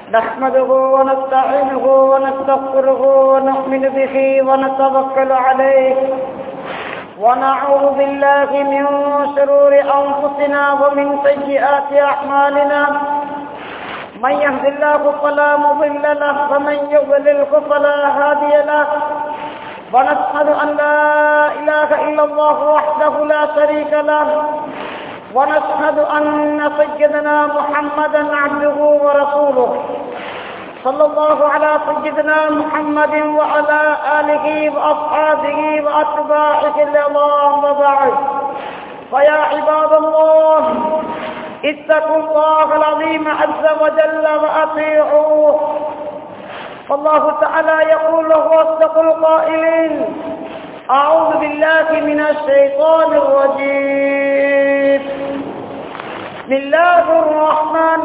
نحمده ونستعينه ونستغفره ونؤمن به ونتوكل عليه ونعوذ بالله من شرور أنفسنا ومن سيئات أعمالنا من يهد الله فلا مضل له ومن يضلله فلا هادي له ونشهد أن لا إله إلا الله وحده لا شريك له ونشهد أن سيدنا محمدا عبده ورسوله صلى الله على سيدنا محمد وعلى آله وأصحابه وأتباعه الله وبعد فيا عباد الله اتقوا الله العظيم عز وجل وأطيعوه فالله تعالى يقول هو أصدق القائلين أعوذ بالله من الشيطان الرجيم بسم الله الرحمن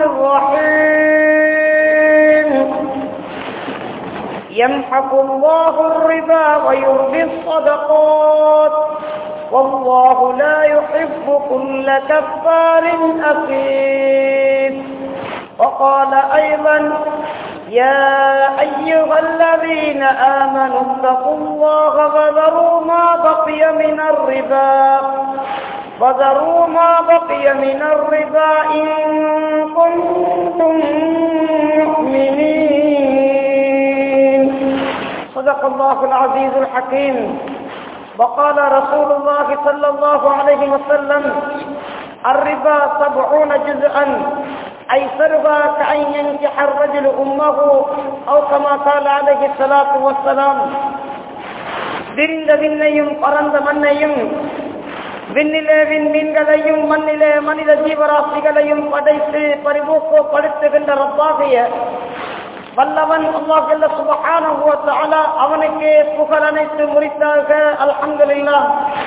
الرحيم يمحق الله الربا ويربي الصدقات والله لا يحب كل كفار أثيم وقال أيضا يا أيها الذين آمنوا اتقوا الله وذروا ما بقي من الربا وذروا ما بقي من الربا إن كنتم مؤمنين صدق الله العزيز الحكيم وقال رسول الله صلى الله عليه وسلم الربا سبعون جزءا أيسرها كأن ينكح الرجل أمه أو كما قال عليه الصلاة والسلام விரிந்த விண்ணையும் பறந்த மண்ணையும் விண்ணிலே விண்மீன்களையும் மண்ணிலே மனித ஜீவராசிகளையும் படைத்து பரிபூக்கப்படுத்துகின்ற ரப்பாகிய வல்லவன் அல்லாஹல்ல சுபஹான அவனுக்கே புகழ் அனைத்து முறித்தாக அல்ஹம்துலில்லா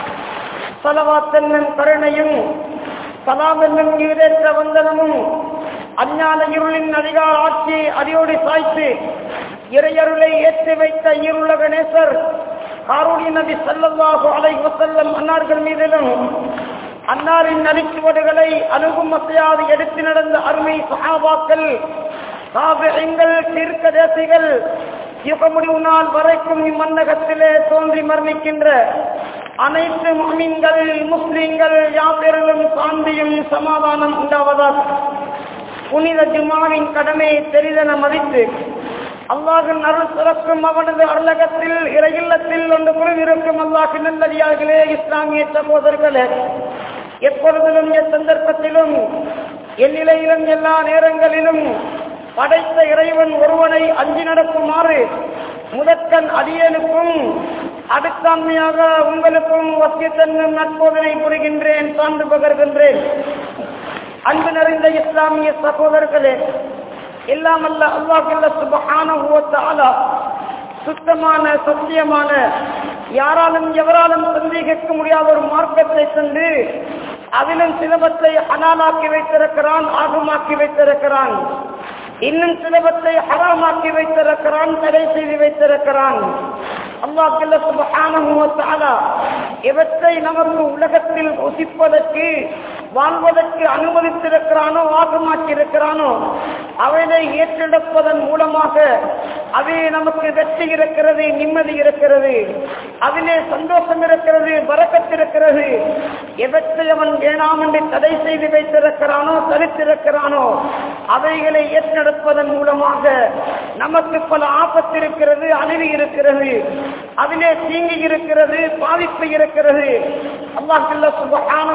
சலவாத் என்னும் கருணையும் சலாம் என்னும் ஈரேற்ற வந்தனமும் அஞ்ஞான இருளின் அதிகார ஆட்சி அடியோடு சாய்த்து இறையருளை ஏற்றி வைத்த இருளக நேசர் காரூணி நபி செல்லல்லாஹு அலை வசல்லம் அன்னார்கள் மீதிலும் அன்னாரின் நடிச்சுவடுகளை அணுகும் மத்தையாது எடுத்து நடந்த அருமை சகாபாக்கள் காவியங்கள் தீர்க்க தேசிகள் யுகமுடிவு நாள் வரைக்கும் இம்மன்னகத்திலே தோன்றி மரணிக்கின்ற அனைத்து முஸ்லிம்கள் முஸ்லிம்கள் யாப்பெருளும் சாந்தியும் சமாதானம் உண்டாவதாக புனித ஜுமாவின் கடமை தெரிதன மதித்து அல்லாஹின் அருள் சிறக்கும் அவனது அருளகத்தில் இறையில்லத்தில் ஒன்று குழுவிருக்கும் அல்லாஹின் நல்லடியார்களே இஸ்லாமிய சகோதரர்களே எப்பொழுதிலும் எச்சந்தர்ப்பத்திலும் எந்நிலையிலும் எல்லா நேரங்களிலும் படைத்த இறைவன் ஒருவனை அஞ்சி நடக்குமாறு முதற்கண் அடியனுக்கும் அடுத்தாண்மையாக உங்களுக்கும் வசியத்தன்னும் நட்போதனை புரிகின்றேன் சார்ந்து பகர்கின்றேன் அன்பு நிறைந்த இஸ்லாமிய சகோதரர்களே எல்லாம் அல்ல அல்லாஹல்ல சுபஹான சுத்தமான சத்தியமான யாராலும் எவராலும் சந்தேகிக்க முடியாத ஒரு மார்க்கத்தை தந்து அதிலும் சிலபத்தை அனாலாக்கி வைத்திருக்கிறான் ஆகமாக்கி வைத்திருக்கிறான் இன்னும் சிலபத்தை ஹராமாக்கி வைத்திருக்கிறான் தடை செய்து வைத்திருக்கிறான் அல்லாஹல்ல சுபஹான இவற்றை நமக்கு உலகத்தில் ருசிப்பதற்கு வாழ்வதற்கு அனுமதித்திருக்கிறானோ ஆகமாக்கி இருக்கிறானோ அவனை ஏற்றெடுப்பதன் மூலமாக அவே நமக்கு வெற்றி இருக்கிறது நிம்மதி இருக்கிறது அதிலே சந்தோஷம் இருக்கிறது வரக்கத்திருக்கிறது எவற்றை அவன் வேணாம் என்று தடை செய்து வைத்திருக்கிறானோ தடுத்திருக்கிறானோ அவைகளை ஏற்றெடுப்பதன் மூலமாக நமக்கு பல ஆபத்து இருக்கிறது அழிவு இருக்கிறது அதிலே தீங்கி இருக்கிறது பாதிப்பு இருக்கிறது அல்லாஹல்ல சுபஹான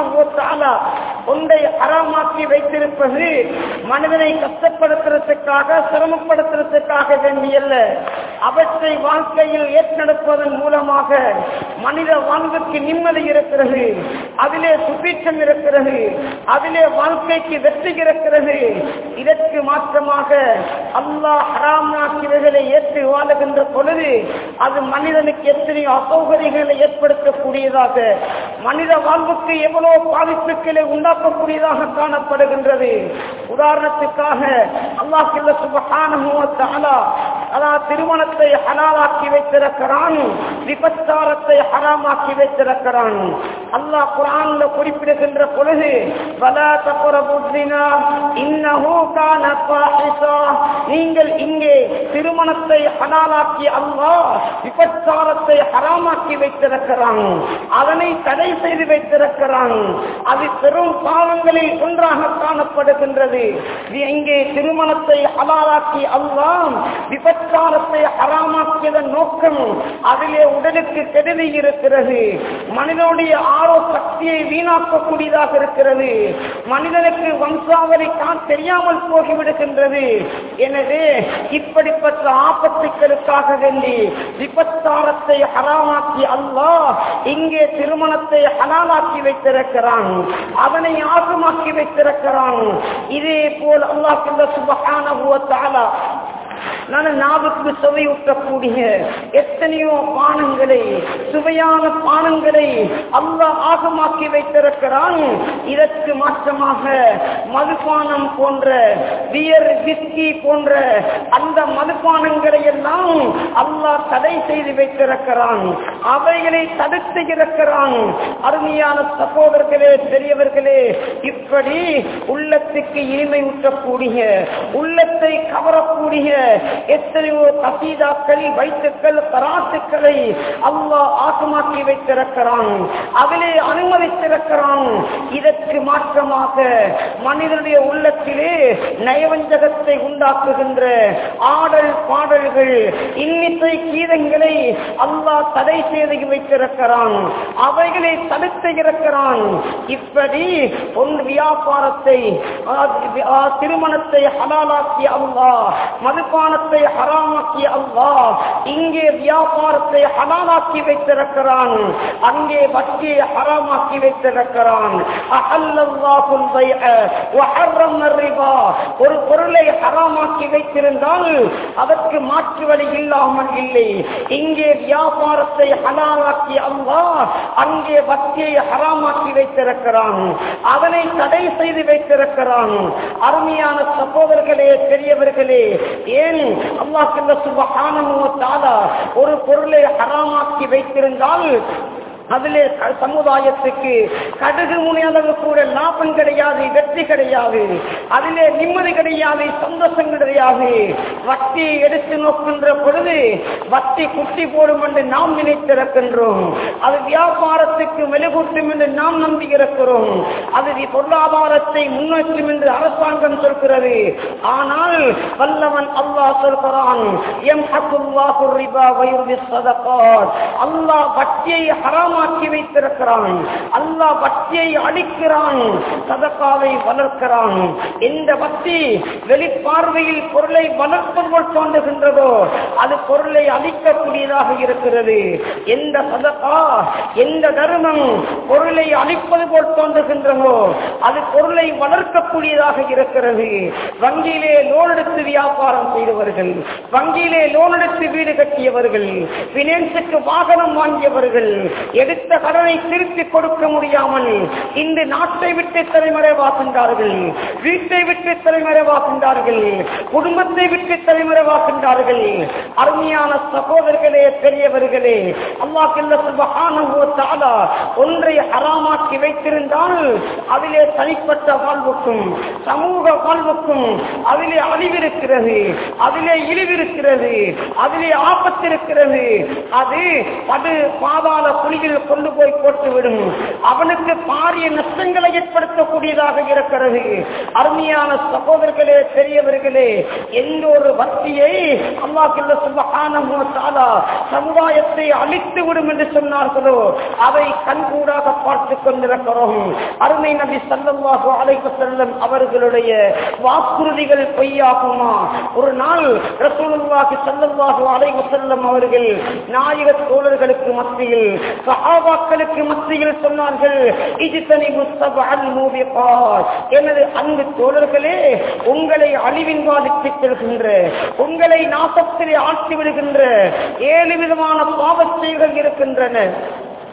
ஒன்றை அறமாக்கி வைத்திருப்பது மனிதனை கஷ்டப்படுத்துறதுக்காக சிரமப்படுத்துறதுக்காக வேண்டியல்ல அவற்றை வாழ்க்கையில் ஏற்றெடுப்பதன் மூலமாக மனித வாழ்வுக்கு நிம்மதி இருக்கிறது அதிலே சுபீட்சம் இருக்கிறது அதிலே வாழ்க்கைக்கு வெற்றி இருக்கிறது இதற்கு மாற்றமாக அல்லாஹ் ஹராமாக்கியவைகளை ஏற்றி வாழுகின்ற பொழுது அது மனிதனுக்கு எத்தனை அசௌகரியங்களை ஏற்படுத்தக்கூடியதாக மனித வாழ்வுக்கு எவ்வளவு பாதிப்புகளை உண்டாக்கக்கூடியதாக காணப்படுகின்றது உதாரணத்துக்காக அல்லாஹ் சுபஹான அதாவது திருமணத்தை ஹலாலாக்கி வைத்திருக்கிறான் விபச்சாரத்தை ஹராமாக்கி வைத்திருக்கிறான் அல்லாஹ் குரான்ல குறிப்பிடுகின்ற பொழுது வலா தகுரபுத்தினா இன்னஹு கான ஃபாஹிஷா நீங்கள் இங்கே திருமணத்தை ஹலாலாக்கி அல்லாஹ் விபச்சாரத்தை ஹராமாக்கி வைத்திருக்கிறான் அதனை தடை செய்து வைத்திருக்கிறான் அது பெரும் பாவங்களில் ஒன்றாக காணப்படுகின்றது இது இங்கே திருமணத்தை ஹலாலாக்கி அல்லாஹ் விபச்சாரத்தை ஹராமாக்கியதன் நோக்கம் அதிலே உடலுக்கு கெடுதி இருக்கிறது மனிதனுடைய ஆரோ சக்தியை வீணாக்கக்கூடியதாக இருக்கிறது மனிதனுக்கு வம்சாவளி தான் தெரியாமல் போகிவிடுகின்றது எனவே இப்படிப்பட்ட ஆபத்துக்களுக்காக வேண்டி விபச்சாரத்தை ஹராமாக்கி அல்லாஹ் இங்கே திருமணத்தை ஹலாலாக்கி வைத்திருக்கிறான் அவனை ஆகமாக்கி வைத்திருக்கிறான் இதே போல் அல்லாஹ் சுபகான நான் நாவுக்கு சுவையூட்டக்கூடிய எத்தனையோ பானங்களை சுவையான பானங்களை அல்லாஹ் ஆகமாக்கி வைத்திருக்கிறான் இதற்கு மாற்றமாக மதுபானம் போன்ற பியர் விஸ்கி போன்ற அந்த மதுபானங்களை எல்லாம் அல்லாஹ் தடை செய்து வைத்திருக்கிறான் அவைகளை தடுத்து இருக்கிறான் அருமையான சகோதரர்களே பெரியவர்களே இப்படி உள்ளத்துக்கு இனிமை ஊட்டக்கூடிய உள்ளத்தை கவரக்கூடிய எத்தனையோ கசீதாக்கள் வைத்துக்கள் தராசுக்களை அல்லாஹ் ஆக்கமாக்கி வைத்திருக்கிறான் அதிலே அனுமதித்திருக்கிறான் இதற்கு மாற்றமாக மனிதனுடைய உள்ளத்திலே நயவஞ்சகத்தை உண்டாக்குகின்ற ஆடல் பாடல்கள் இன்னிசை கீதங்களை அல்லாஹ் தடை செய்து வைத்திருக்கிறான் அவைகளை தடுத்து இருக்கிறான் இப்படி ஒன்று வியாபாரத்தை ஆ, திருமணத்தை ஹலாலாக்கி அல்லாஹ் மதுபானத்தை ஹராமாக்கி அல்லாஹ் இங்கே வியாபாரத்தை ஹலாலாக்கி வைத்திருக்கிறான் அங்கே வட்டியை ஹராமாக்கி வைத்திருக்கிறான் அஹல்லல்லாஹுல் பைஅ வஹர்ரம ரிபா ஒரு பொருளை ஹராமாக்கி வைத்திருந்தால் அதற்கு மாற்று வழி இல்லாமல் இல்லை இங்கே வியாபாரத்தை ஹலாலாக்கி அல்லாஹ் அங்கே வட்டியை ஹராமாக்கி வைத்திருக்கிறான் அதனை தடை செய்து வைத்திருக்கிறான் அருமையான சகோதரர்களே பெரியவர்களே ஏன் அல்லாஹ் சுபஹானஹு வ தஆலா ஒரு பொருளை ஹராமாக்கி வைத்திருந்தால் அதிலே க- சமுதாயத்துக்கு கடுகு முனையளவு கூட லாபம் கிடையாது வெற்றி கிடையாது அதிலே நிம்மதி கிடையாது சந்தோஷம் கிடையாது வட்டி எடுத்து நோக்கின்ற பொழுது வட்டி குட்டி போடும் என்று நாம் நினைத்திருக்கின்றோம் அது வியாபாரத்துக்கு மெழுகூட்டும் என்று நாம் நம்பி இருக்கிறோம் அது வி- பொருளாதாரத்தை முன்னேற்றும் என்று அரசாங்கம் சொல்கிறது ஆனால் வல்லவன் அல்லாஹ் சொல்கிறான் எம் ஹக்குல்லாஹு ரிபா வயுர்தி சதகாத் அல்லாஹ் வட்டியை ஹராமாக்கி வைத்திருக்கிறான் அல்லாஹ் வட்டியை அழிக்கிறான் சதகாவை வளர்க்கிறான் இந்த வட்டி வெளிப்பார்வையில் பொருளை வளர்ப்பது போல் தோன்றுகின்றதோ அது பொருளை அழிக்கக்கூடியதாக இருக்கிறது எந்த சதகா எந்த தர்மம் பொருளை அழிப்பது போல் தோன்றுகின்றதோ அது பொருளை வளர்க்கக்கூடியதாக இருக்கிறது வங்கியிலே லோன் எடுத்து வியாபாரம் செய்தவர்கள் வங்கியிலே லோன் எடுத்து வீடு கட்டியவர்கள் பினான்ஸுக்கு வாகனம் வாங்கியவர்கள் எடுத்த கடனை திருப்பி கொடுக்க முடியாமல் இந்த நாட்டை விட்டு தலைமறைவாகின்றார்கள் வீட்டை விட்டு தலைமறைவாகின்றார்கள் குடும்பத்தை விட்டு தலைமறைவாகின்றார்கள் அருமையான சகோதரர்களே பெரியவர்களே அல்லாஹ் சுபஹானஹு வ தஆலா ஒன்றை ஹராமாக்கி வைத்திருந்தால் அதிலே தனிப்பட்ட வாழ்வுக்கும் சமூக வாழ்வுக்கும் அதிலே அழிவிருக்கிறது அதிலே இழிவிருக்கிறது அதிலே ஆபத்திருக்கிறது அது படு பாதாள குழியில் கொண்டு போய் போட்டுவிடும் அவனுக்கு பாரிய நஷ்டங்களை ஏற்படுத்தக்கூடியதாக இருக்கிறது அருமையான சகோதரர்களே பெரியவர்களே எந்த ஒரு வத்தியை அல்லாஹ் சுபஹானஹு வ தஆலா சமுதாயத்தை அழித்து விடும் என்று சொன்னார்களோ அதை கண்கூடாக பார்த்து கொண்டிருக்கிறோம் அருமை நபி ஸல்லல்லாஹு அலைஹி வஸல்லம் அவர்களுடைய வாக்குறுதிகள் பொய்யாகுமா ஒரு நாள் ரசூலுல்லாஹி ஸல்லல்லாஹு அலைஹி வஸல்லம் அவர்கள் நாயக தோழர்களுக்கு மத்தியில் சஹாபாக்களுக்கு மத்தியில் சொன்னார்கள் இஜ்தனிபு சப்அல் மூபிகாத் எனது அன்பு தோழர்களே உங்களை அழிவின் வாதிக்கு செல்கின்ற உங்களை நாசத்திலே ஆட்சி விடுகின்ற ஏழு விதமான பாவச் செயல்கள் இருக்கின்றன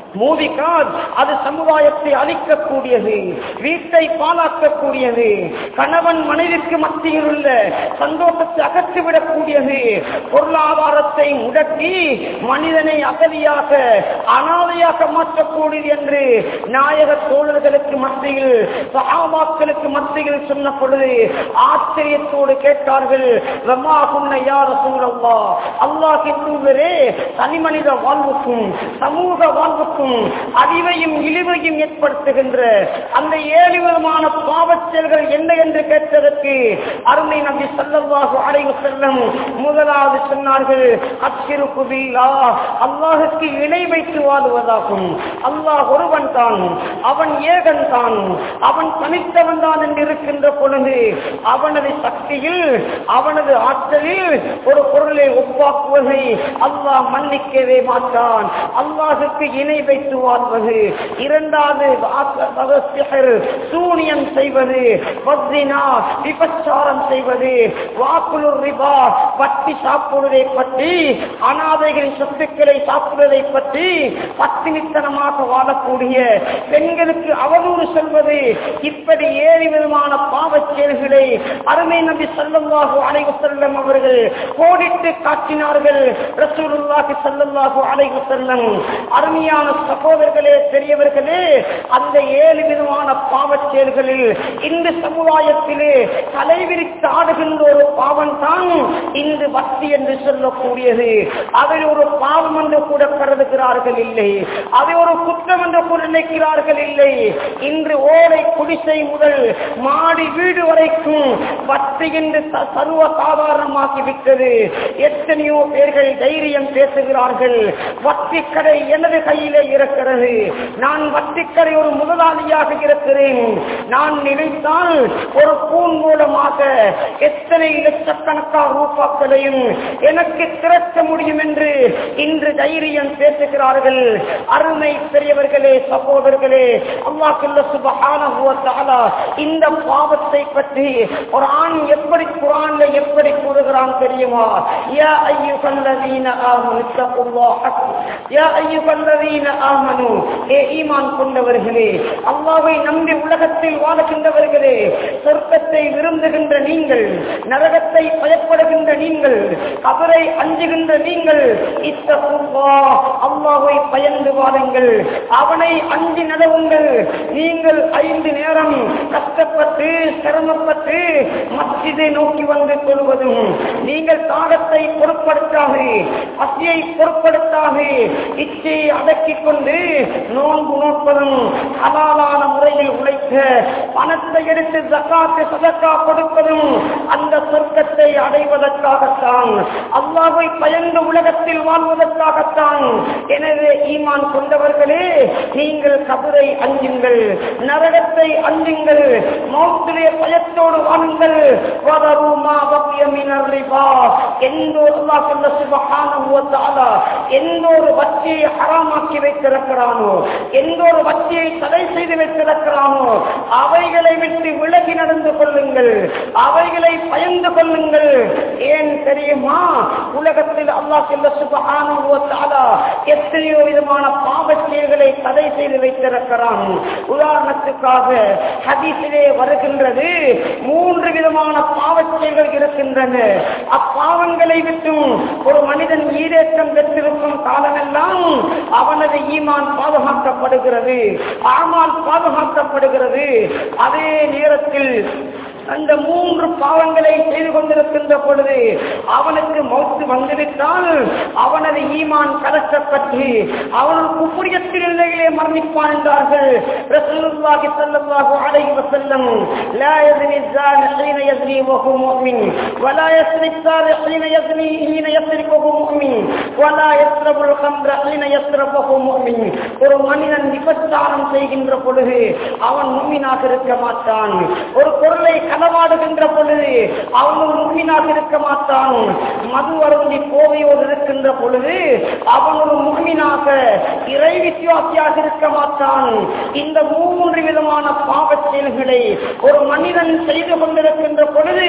மூவிகார் அது சமுதாயத்தை அழிக்கக்கூடியது வீட்டை பாலாக்கக்கூடியது கணவன் மனைவிக்கு மத்தியில் உள்ள சந்தோஷத்தை அகற்றிவிடக்கூடியது பொருளாதாரத்தை முடக்கி மனிதனை அகதியாக அனாதையாக மாற்றக்கூடியது என்று நாயக தோழர்களுக்கு மத்தியில் சகாபாக்களுக்கு மத்தியில் சொன்ன பொழுது ஆச்சரியத்தோடு கேட்டார்கள் ரமா குன்ன யார் சூழல்லா அல்லாஹின் தூதரே தனிமனித வாழ்வுக்கும் சமூக வாழ்வுக்கும் அறிவையும் இழிவையும் ஏற்படுத்துகின்ற அந்த ஏழு விதமான பாவச் செயல்கள் என்ன என்று கேட்டதற்கு அருமை நபி சல்லல்லாஹு அலைஹி செல்லம் முதலாவது சொன்னார்கள் அச்சிறு குபிலா அல்லாஹுக்கு இணை வைத்து வாழுவதாகும் அல்லாஹ் ஒருவன் தான் அவன் ஏகன் தான் அவன் தனித்தவன் தான் என்று இருக்கின்ற பொழுது அவனது சக்தியில் அவனது ஆற்றலில் ஒரு பொருளை ஒப்பாக்குவதை அல்லாஹ் மன்னிக்கவே மாட்டான் அல்லாஹுக்கு இணை வைத்து வாழ்வது இரண்டாவது ஆக்க- சிஹர், சூனியம் செய்வது வஸ்தினா, விபச்சாரம் செய்வது வாக்குலு ரிபா பட்டி சாப்பிடுவதை பற்றி அனாதைகளின் சொத்துக்களை சாப்பிடுவதை பற்றி பத்தினித்தனமாக வாழக்கூடிய பெண்களுக்கு அவதூறு சொல்வது இப்படி ஏழு விதமான பாவச் செயல்களை அருமை நபி சல்லல்லாஹு அலைஹி வஸல்லம் அவர்கள் கோடிட்டு காட்டினார்கள் ரசூலுல்லாஹி ஸல்லல்லாஹு அலைஹி வஸல்லம் அருமையான சகோதரர்களே பெரியவர்களே அந்த ஏழு விதமான பாவச் செயல்களில் இந்த சமுதாயத்திலே தலைவிரித்து ஆடுகின்ற ஒரு பாவம் தான் இன்று பக்தி என்று சொல்லக்கூடியது அதை ஒரு பாவம் என்று கூட கருதுகிறார்கள் இல்லை அதை ஒரு குற்றம் என்று கூட நினைக்கிறார்கள் இல்லை இன்று ஓலை குடிசை முதல் மாடி வீடு வரைக்கும் பக்தி என்று ச- சர்வ சாதாரணமாக்கி விட்டது எத்தனையோ பேர்கள் தைரியம் பேசுகிறார்கள் வட்டி கடை எனது கையிலே இருக்கிறது நான் வட்டி கடை ஒரு முதலாளியாக இருக்கிறேன் நான் நினைத்தால் ஒரு பூன் மூலமாக எத்தனை லட்சக்கணக்கான ரூபாக்களையும் எனக்கு திரட்ட முடியும் என்று இன்று தைரியம் பேசுகிறார்கள் அருமை பெரியவர்களே சகோதரர்களே அல்லாஹுல்ல சுபஹானஹு வ தஆலா இந்த பாவத்தை பற்றி ஒரு ஆண் எப்படி குர்ஆன்ல எப்படி கூறுகிறான் தெரியுமா யா அய்யுஹல்லதீன ஆமனு தக்குல்லாஹ் ஹக் யா அய்யுஹல்லதீன ஆமனு ஏ ஈமான் கொண்டவர்களே அல்லாஹ்வை நம்பி உலகத்தில் வாழுகின்றவர்களே சொர்க்கத்தை விரும்புகின்ற நீங்கள் நரகத்தை பயப்படுகின்ற நீங்கள் கபரை அஞ்சுகின்ற நீங்கள் இத்தகுல்லா அல்லாஹ்வை பயந்து வாழுங்கள் அவனை அஞ்சி நடவுங்கள் நீங்கள் ஐந்து நேரம் கஷ்டப்பட்டு சிரமப்பட்டு மஸ்ஜிதை நோக்கி வந்து கொள்வதும் நீங்கள் தாகத்தை பொருட்படுத்தாது பசியை பொருட்படுத்தாது இச்சையை அடக்கிக் கொண்டு நோன்பு நோற்பதும் ஹலாலான முறையில் உழைக்க பணத்தை எடுத்து ஜக்காத்து சதக்கா கொடுப்பதும் அந்த சொர்க்கத்தை அடைவதற்காகத்தான் அல்லாஹ்வை பயந்து உலகத்தில் வாழ்வதற்காகத்தான் எனவே ஈமான் கொண்டவர்களே நீங்கள் கபரை அஞ்சுங்கள் நரகத்தை அஞ்சுங்கள் மௌத்திலே பயத்தோடு வாழுங்கள் வதரு மா பக்கிய மினர் ரிபா எந்த ஒரு அல்லாஹ் சொல்ல சுபஹானஹு வ தஆலா எந்த ஒரு வட்டியை ஹராமாக்கி வைத்திருக்கிறானோ எந்த ஒரு வட்டியை தடை செய்து வைத்திருக்கிறானோ அவைகளை விட்டு விலகி நடந்து கொள்ளுங்கள் அவைகளை பயந்து கொள்ளுங்கள் ஏன் தெரியுமா உலகத்தில் அல்லாஹ் சொல்ல சுபஹானஹு வ தஆலா எத்தனையோ விதமான பாவச் செயல்களை தடை செய்து வைத்திருக்கிறான் உதாரணத்துக்காக ஹதீஸிலே வருகின்றது மூன்று விதமான பாவச் செயல்கள் இருக்கின்றன அப்பாவங்களை விட்டும் ஒரு மனிதன் ஈரேற்றம் பெற்றிருக்கும் காலமெல்லாம் அவனது ஈமான் பாதுகாக்கப்படுகிறது ஆமான் பாதுகாக்கப்படுகிறது அதே நேரத்தில் அந்த மூன்று பாவங்களை செய்து கொண்டிருக்கின்ற பொழுது அவனுக்கு மௌத்து வந்துவிட்டால் அவனது ஈமான் கலக்கப்பட்டு அவன் குப்புரியத்தில் நிலையிலே மரணிப்பான் என்றார்கள் ரசூலுல்லாஹி ஸல்லல்லாஹு அலைஹி வஸல்லம் லா யஸ்னி الزاني حين يزني وهو مؤمن ولا يسرق السارق حين يزني حين يسرق وهو مؤمن ولا يشرب الخمر حين يشرب وهو مؤمن ஒரு மனிதன் விபச்சாரம் செய்கின்ற பொழுது அவன் முக்மீனாக இருக்க மாட்டான் ஒரு பொருளை களவாடுகின்ற பொழுது அவன் ஒரு முக்மீனாக இருக்க மாட்டான் மது அருந்தி போதையோடு இருக்கின்ற பொழுது அவன் ஒரு முக்மீனாக இறை விசுவாசியாக இருக்க மாட்டான் இந்த மூன்று விதமான பாவச் செயல்களை ஒரு மனிதன் செய்து கொண்டிருக்கின்ற பொழுது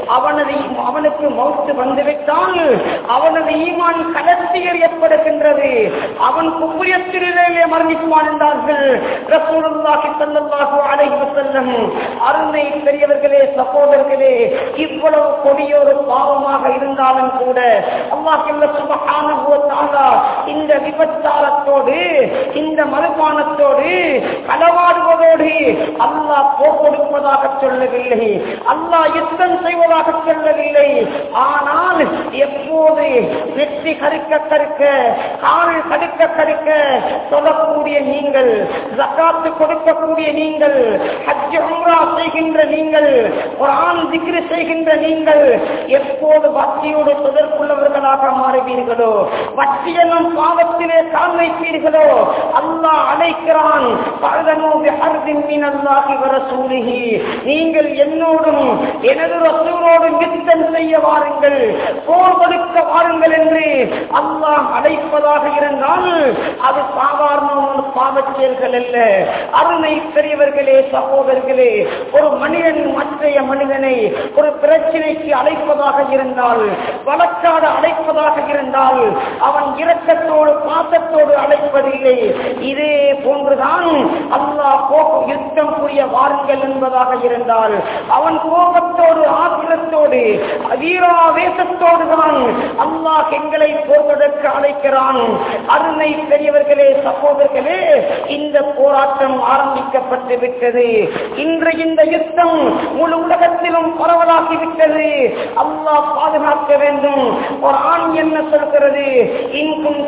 அவனது அவனுக்கு மௌத்து வந்துவிட்டால் அவனது ஈமான் கலத்தி எறியப்படுகின்றது அவன் குப்புரியத்திலே மரணிப்பான் என்றார்கள் ரசூலுல்லாஹி ஸல்லல்லாஹு அலைஹி வஸல்லம் அருமை பெரியவர்களே சகோதரர்களே இவ்வளவு கொடியொரு பாவமாக இருந்தாலும் கூட அல்லாஹ் சுபஹானஹு வ தஆலா இந்த விபச்சாரத்தோடு இந்த மதுபானத்தோடு களவாடுவதோடு அல்லாஹ் போர் கொடுப்பதாக சொல்லவில்லை அல்லாஹ் யுத்தம் செய்வதாக சொல்லவில்லை ஆனால் எப்போது நெற்றி கருக்க கருக்க கால் கடுக்க கடுக்க சொல்லக்கூடிய நீங்கள் ஜக்காத்து கொடுக்கக்கூடிய நீங்கள் ஹஜ் உம்ரா செய்கின்ற நீங்கள் குர்ஆன் திக்ரு செய்கின்ற நீங்கள் எப்போது பக்தியோடு தொடர்புள்ளவர்களாக மாறுவீர்களோ பக்தி என்னும் பாவத்திலே கால் வைப்பீர்களோ அல்லாஹ் அழைக்கிறான் பழதனோ பிஹர்தின் மின் அல்லாஹி வ ரசூலிஹி நீங்கள் என்னோடும் எனது ரசூலோடும் யுத்தம் செய்ய வாருங்கள் போர் கொடுக்க வாருங்கள் என்று அல்லாஹ் அழைப்பதாக இருந்தால் அது சாதாரண ஒரு பாவச் செயல்கள் அல்ல அருமை பெரியவர்களே சகோதரர்களே ஒரு மனிதன் மற்றைய மனிதனை ஒரு பிரச்சனைக்கு அழைப்பதாக இருந்தால் வழக்காட அழைப்பதாக இருந்தால் அவன் இரக்கத்தோடு பாசத்தோடு அழைப்பதில்லை இதே போன்றுதான் அல்லாஹ் கோபம் யுத்தம் புரிய வாருங்கள் என்பதாக இருந்தால் அவன் கோபத்தோடு ஆத்திரத்தோடு வீராவேசத்தோடு தான் அல்லாஹ் எங்களை போர்வதற்கு அழைக்கிறான் அருமை பெரியவர்களே சகோதரர்களே இந்த போராட்டம் ஆரம்பிக்கப்பட்டு விட்டது இன்று இந்த யுத்தம் முழு உலகத்திலும் பரவலாகிவிட்டது அல்லாஹ் பாதுகாக்க வேண்டும் ஒரு ஆண் என்ன சொல்கிறது இன்கும்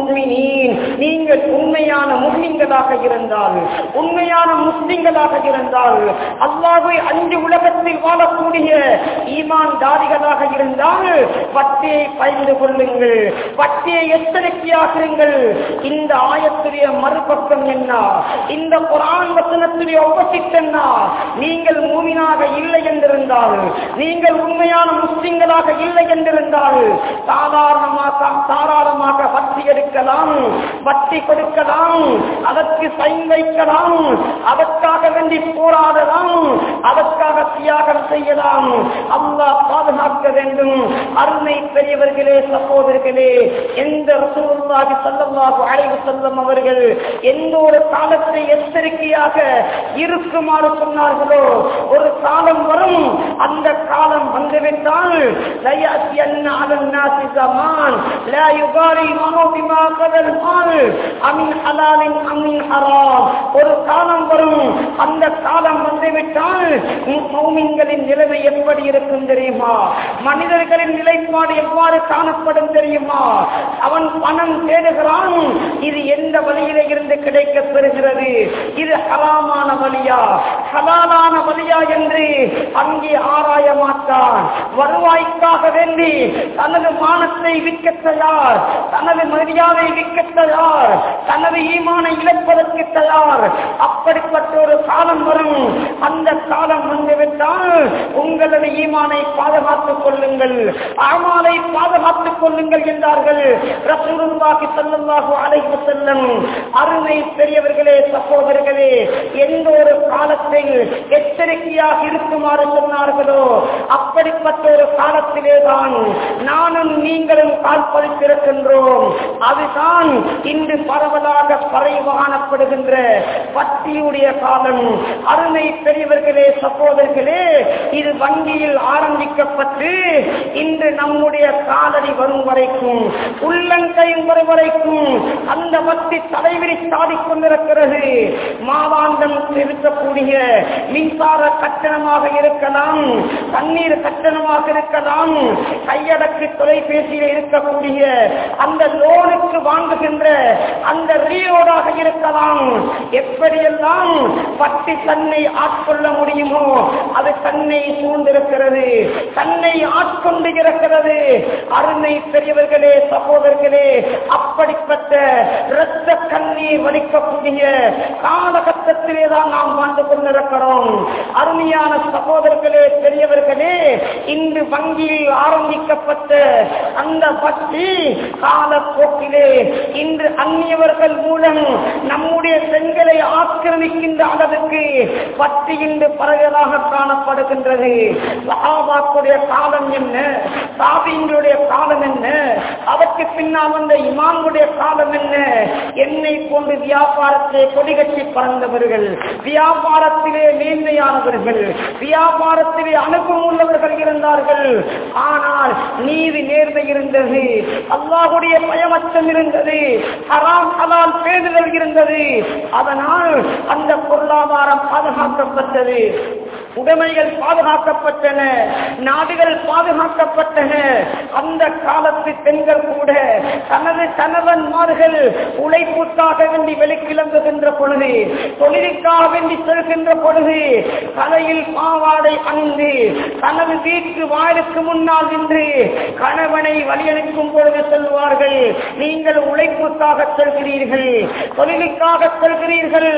நீங்கள் உண்மையான முஸ்லிம்களாக இருந்தால் உண்மையான முஸ்லிம்களாக இருந்தால் அல்லாஹை அஞ்சு உலகத்தில் வாழக்கூடிய ஈமான் தாரிகளாக இருந்தால் பட்டியை பயந்து கொள்ளுங்கள் பட்டியை எச்சரிக்கையாகிறீர்கள் இந்த ஆயத்துடைய மறுபக்கம் என்ன இந்த குரான் வசனத்துடைய ஒப்பசிட் என்ன நீங்கள் மூமினாக இல்லை என்றிருந்தால் நீங்கள் உண்மையான முஸ்லிம்களாக இல்லை என்றிருந்தால் சாதாரணமாக தாராளமாக பட்டி எடுக்கலாம் பட்டி கொடுக்கலாம் அதற்கு சைன் வைக்கலாம் அதற்காக வேண்டி போராடலாம் அதற்காக தியாகம் செய்யலாம் அல்லாஹ் பாதுகாக்க வேண்டும் அருமை பெரியவர்களே சகோதரர்களே எந்த ரசூலுல்லாஹி ஸல்லல்லாஹு அலைஹி வஸல்லம் அவர்கள் எந்த ஒரு காலத்தை எச்சரிக்கையாக இருக்குமாறு சொன்னார்களோ ஒரு காலம் வரும் அந்த காலம் வந்துவிட்டால் லயஅத்தியன்ன அலன் நாசி ஜமான் லா யுபாரி மனோ பிமா கதல் மால் அமின் ஹலாலின் அமின் ஹராம் ஒரு காலம் வரும் அந்த காலம் வந்துவிட்டால் மௌமின்களின் நிலைமை எப்படி இருக்கும் தெரியுமா மனிதர்களின் நிலைப்பாடு எவ்வாறு காணப்படும் தெரியுமா அவன் பணம் தேடுகிறான் இது எந்த வழியில இருந்து கிடைக்க பெறுகிறது இது ஹலாமான வழியா ஹலாலான வழியா என்று அங்கே ஆராய மாட்டான் வருவாய்க்காக வேண்டி தனது மானத்தை விற்க தயார் தனது மரியாதை விற்க தயார் தனது ஈமானை இழப்பதற்கு தயார் அப்படிப்பட்ட ஒரு காலம் வரும் அந்த காலம் வந்துவிட்டால் உங்களது ஈமானை பாதுகாத்துக் கொள்ளுங்கள் ஆமாலை பாதுகாத்துக் கொள்ளுங்கள் என்றார்கள் ரசூலுல்லாஹி ஸல்லல்லாஹு அலைஹி வஸல்லம் அருமை பெரியவர்களே சகோதரர்களே எந்த ஒரு காலத்தில் எச்சரிக்கையாக இருக்குமாறு சொன்னார்களோ அப்படிப்பட்ட ஒரு காலத்திலே தான் நானும் நீங்களும் கால் பதித்திருக்கின்றோம் அதுதான் இன்று பரவலாக பறைவு காணப்படுகின்ற பக்தியுடைய காலம் அருமை பெரியவர்களே சகோதரர்களே இது வங்கியில் ஆரம்பிக்கப்பட்டு இன்று நம்முடைய காலடி வரும் வரைக்கும் உள்ளங்கையும் வரும் வரைக்கும் அந்த பக்தி தலைவிரி சாடிக் கொண்டிருக்கிறது மாதாந்தம் செலுத்தக்கூடிய மின்சார கட்டணமாக இருக்கலாம் தண்ணீர் கட்டணமாக இருக்கலாம் கையடக்கு தொலைபேசியில் இருக்கக்கூடிய அந்த லோனுக்கு வாங்குகின்ற அந்த ரீரோடாக இருக்கலாம் எப்படியெல்லாம் பட்டி தன்னை ஆட்கொள்ள முடியுமோ அது தன்னை சூழ்ந்திருக்கிறது தன்னை ஆட்கொண்டு இருக்கிறது அருமை பெரியவர்களே சகோதரர்களே அப்படிப்பட்ட இரத்த கண்ணீர் வலிக்கக்கூடிய காலகட்டத்திலே தான் நாம் வாழ்ந்து கொண்டிருக்கிறோம் அருமையான சகோதரர்களே பெரியவர்களே இன்று வங்கியில் ஆரம்பிக்கப்பட்ட அந்த பக்தி காலப்போக்கிலே இன்று அந்நியவர்கள் மூலம் நம்முடைய பெண்களை ஆக்கிரமிக்கின்ற அளவுக்கு பக்தி இன்று பரவலாக காணப்படுகின்றது சஹாபாக்குடைய காலம் என்ன சாபிங்களுடைய காலம் என்ன அதற்கு பின்னால் வந்த இமாமுடைய காலம் என்ன என்னை கொண்டு வியாபாரத்தை கொடிகட்டி பறந்தவர்கள் வியாபாரத்திலே மேன்மையானவர்கள் வியாபாரத்திலே அனுபவம் உள்ளவர்கள் இருந்தார்கள் ஆனால் நீதி நேர்மை இருந்தது அல்லாஹுடைய பயமச்சம் இருந்தது ஹராம் ஹலால் பேணுதல் இருந்தது அதனால் அந்த பொருளாதாரம் பாதுகாக்கப்பட்டது உடைமைகள் பாதுகாக்கப்பட்டன நாடுகள் பாதுகாக்கப்பட்டன அந்த காலத்து பெண்கள் கூட தனது கணவன்மார்கள் உழைப்புக்காக வேண்டி வெளிக்கிளம்புகின்ற பொழுது தொழிலுக்காக வேண்டி செல்கின்ற பொழுது தலையில் பாவாடை அணிந்து தனது வீட்டு வாயிலுக்கு முன்னால் நின்று கணவனை வழியனுக்கும் பொழுது செல்வார்கள் நீங்கள் உழைப்புக்காக செல்கிறீர்கள் தொழிலுக்காக செல்கிறீர்கள்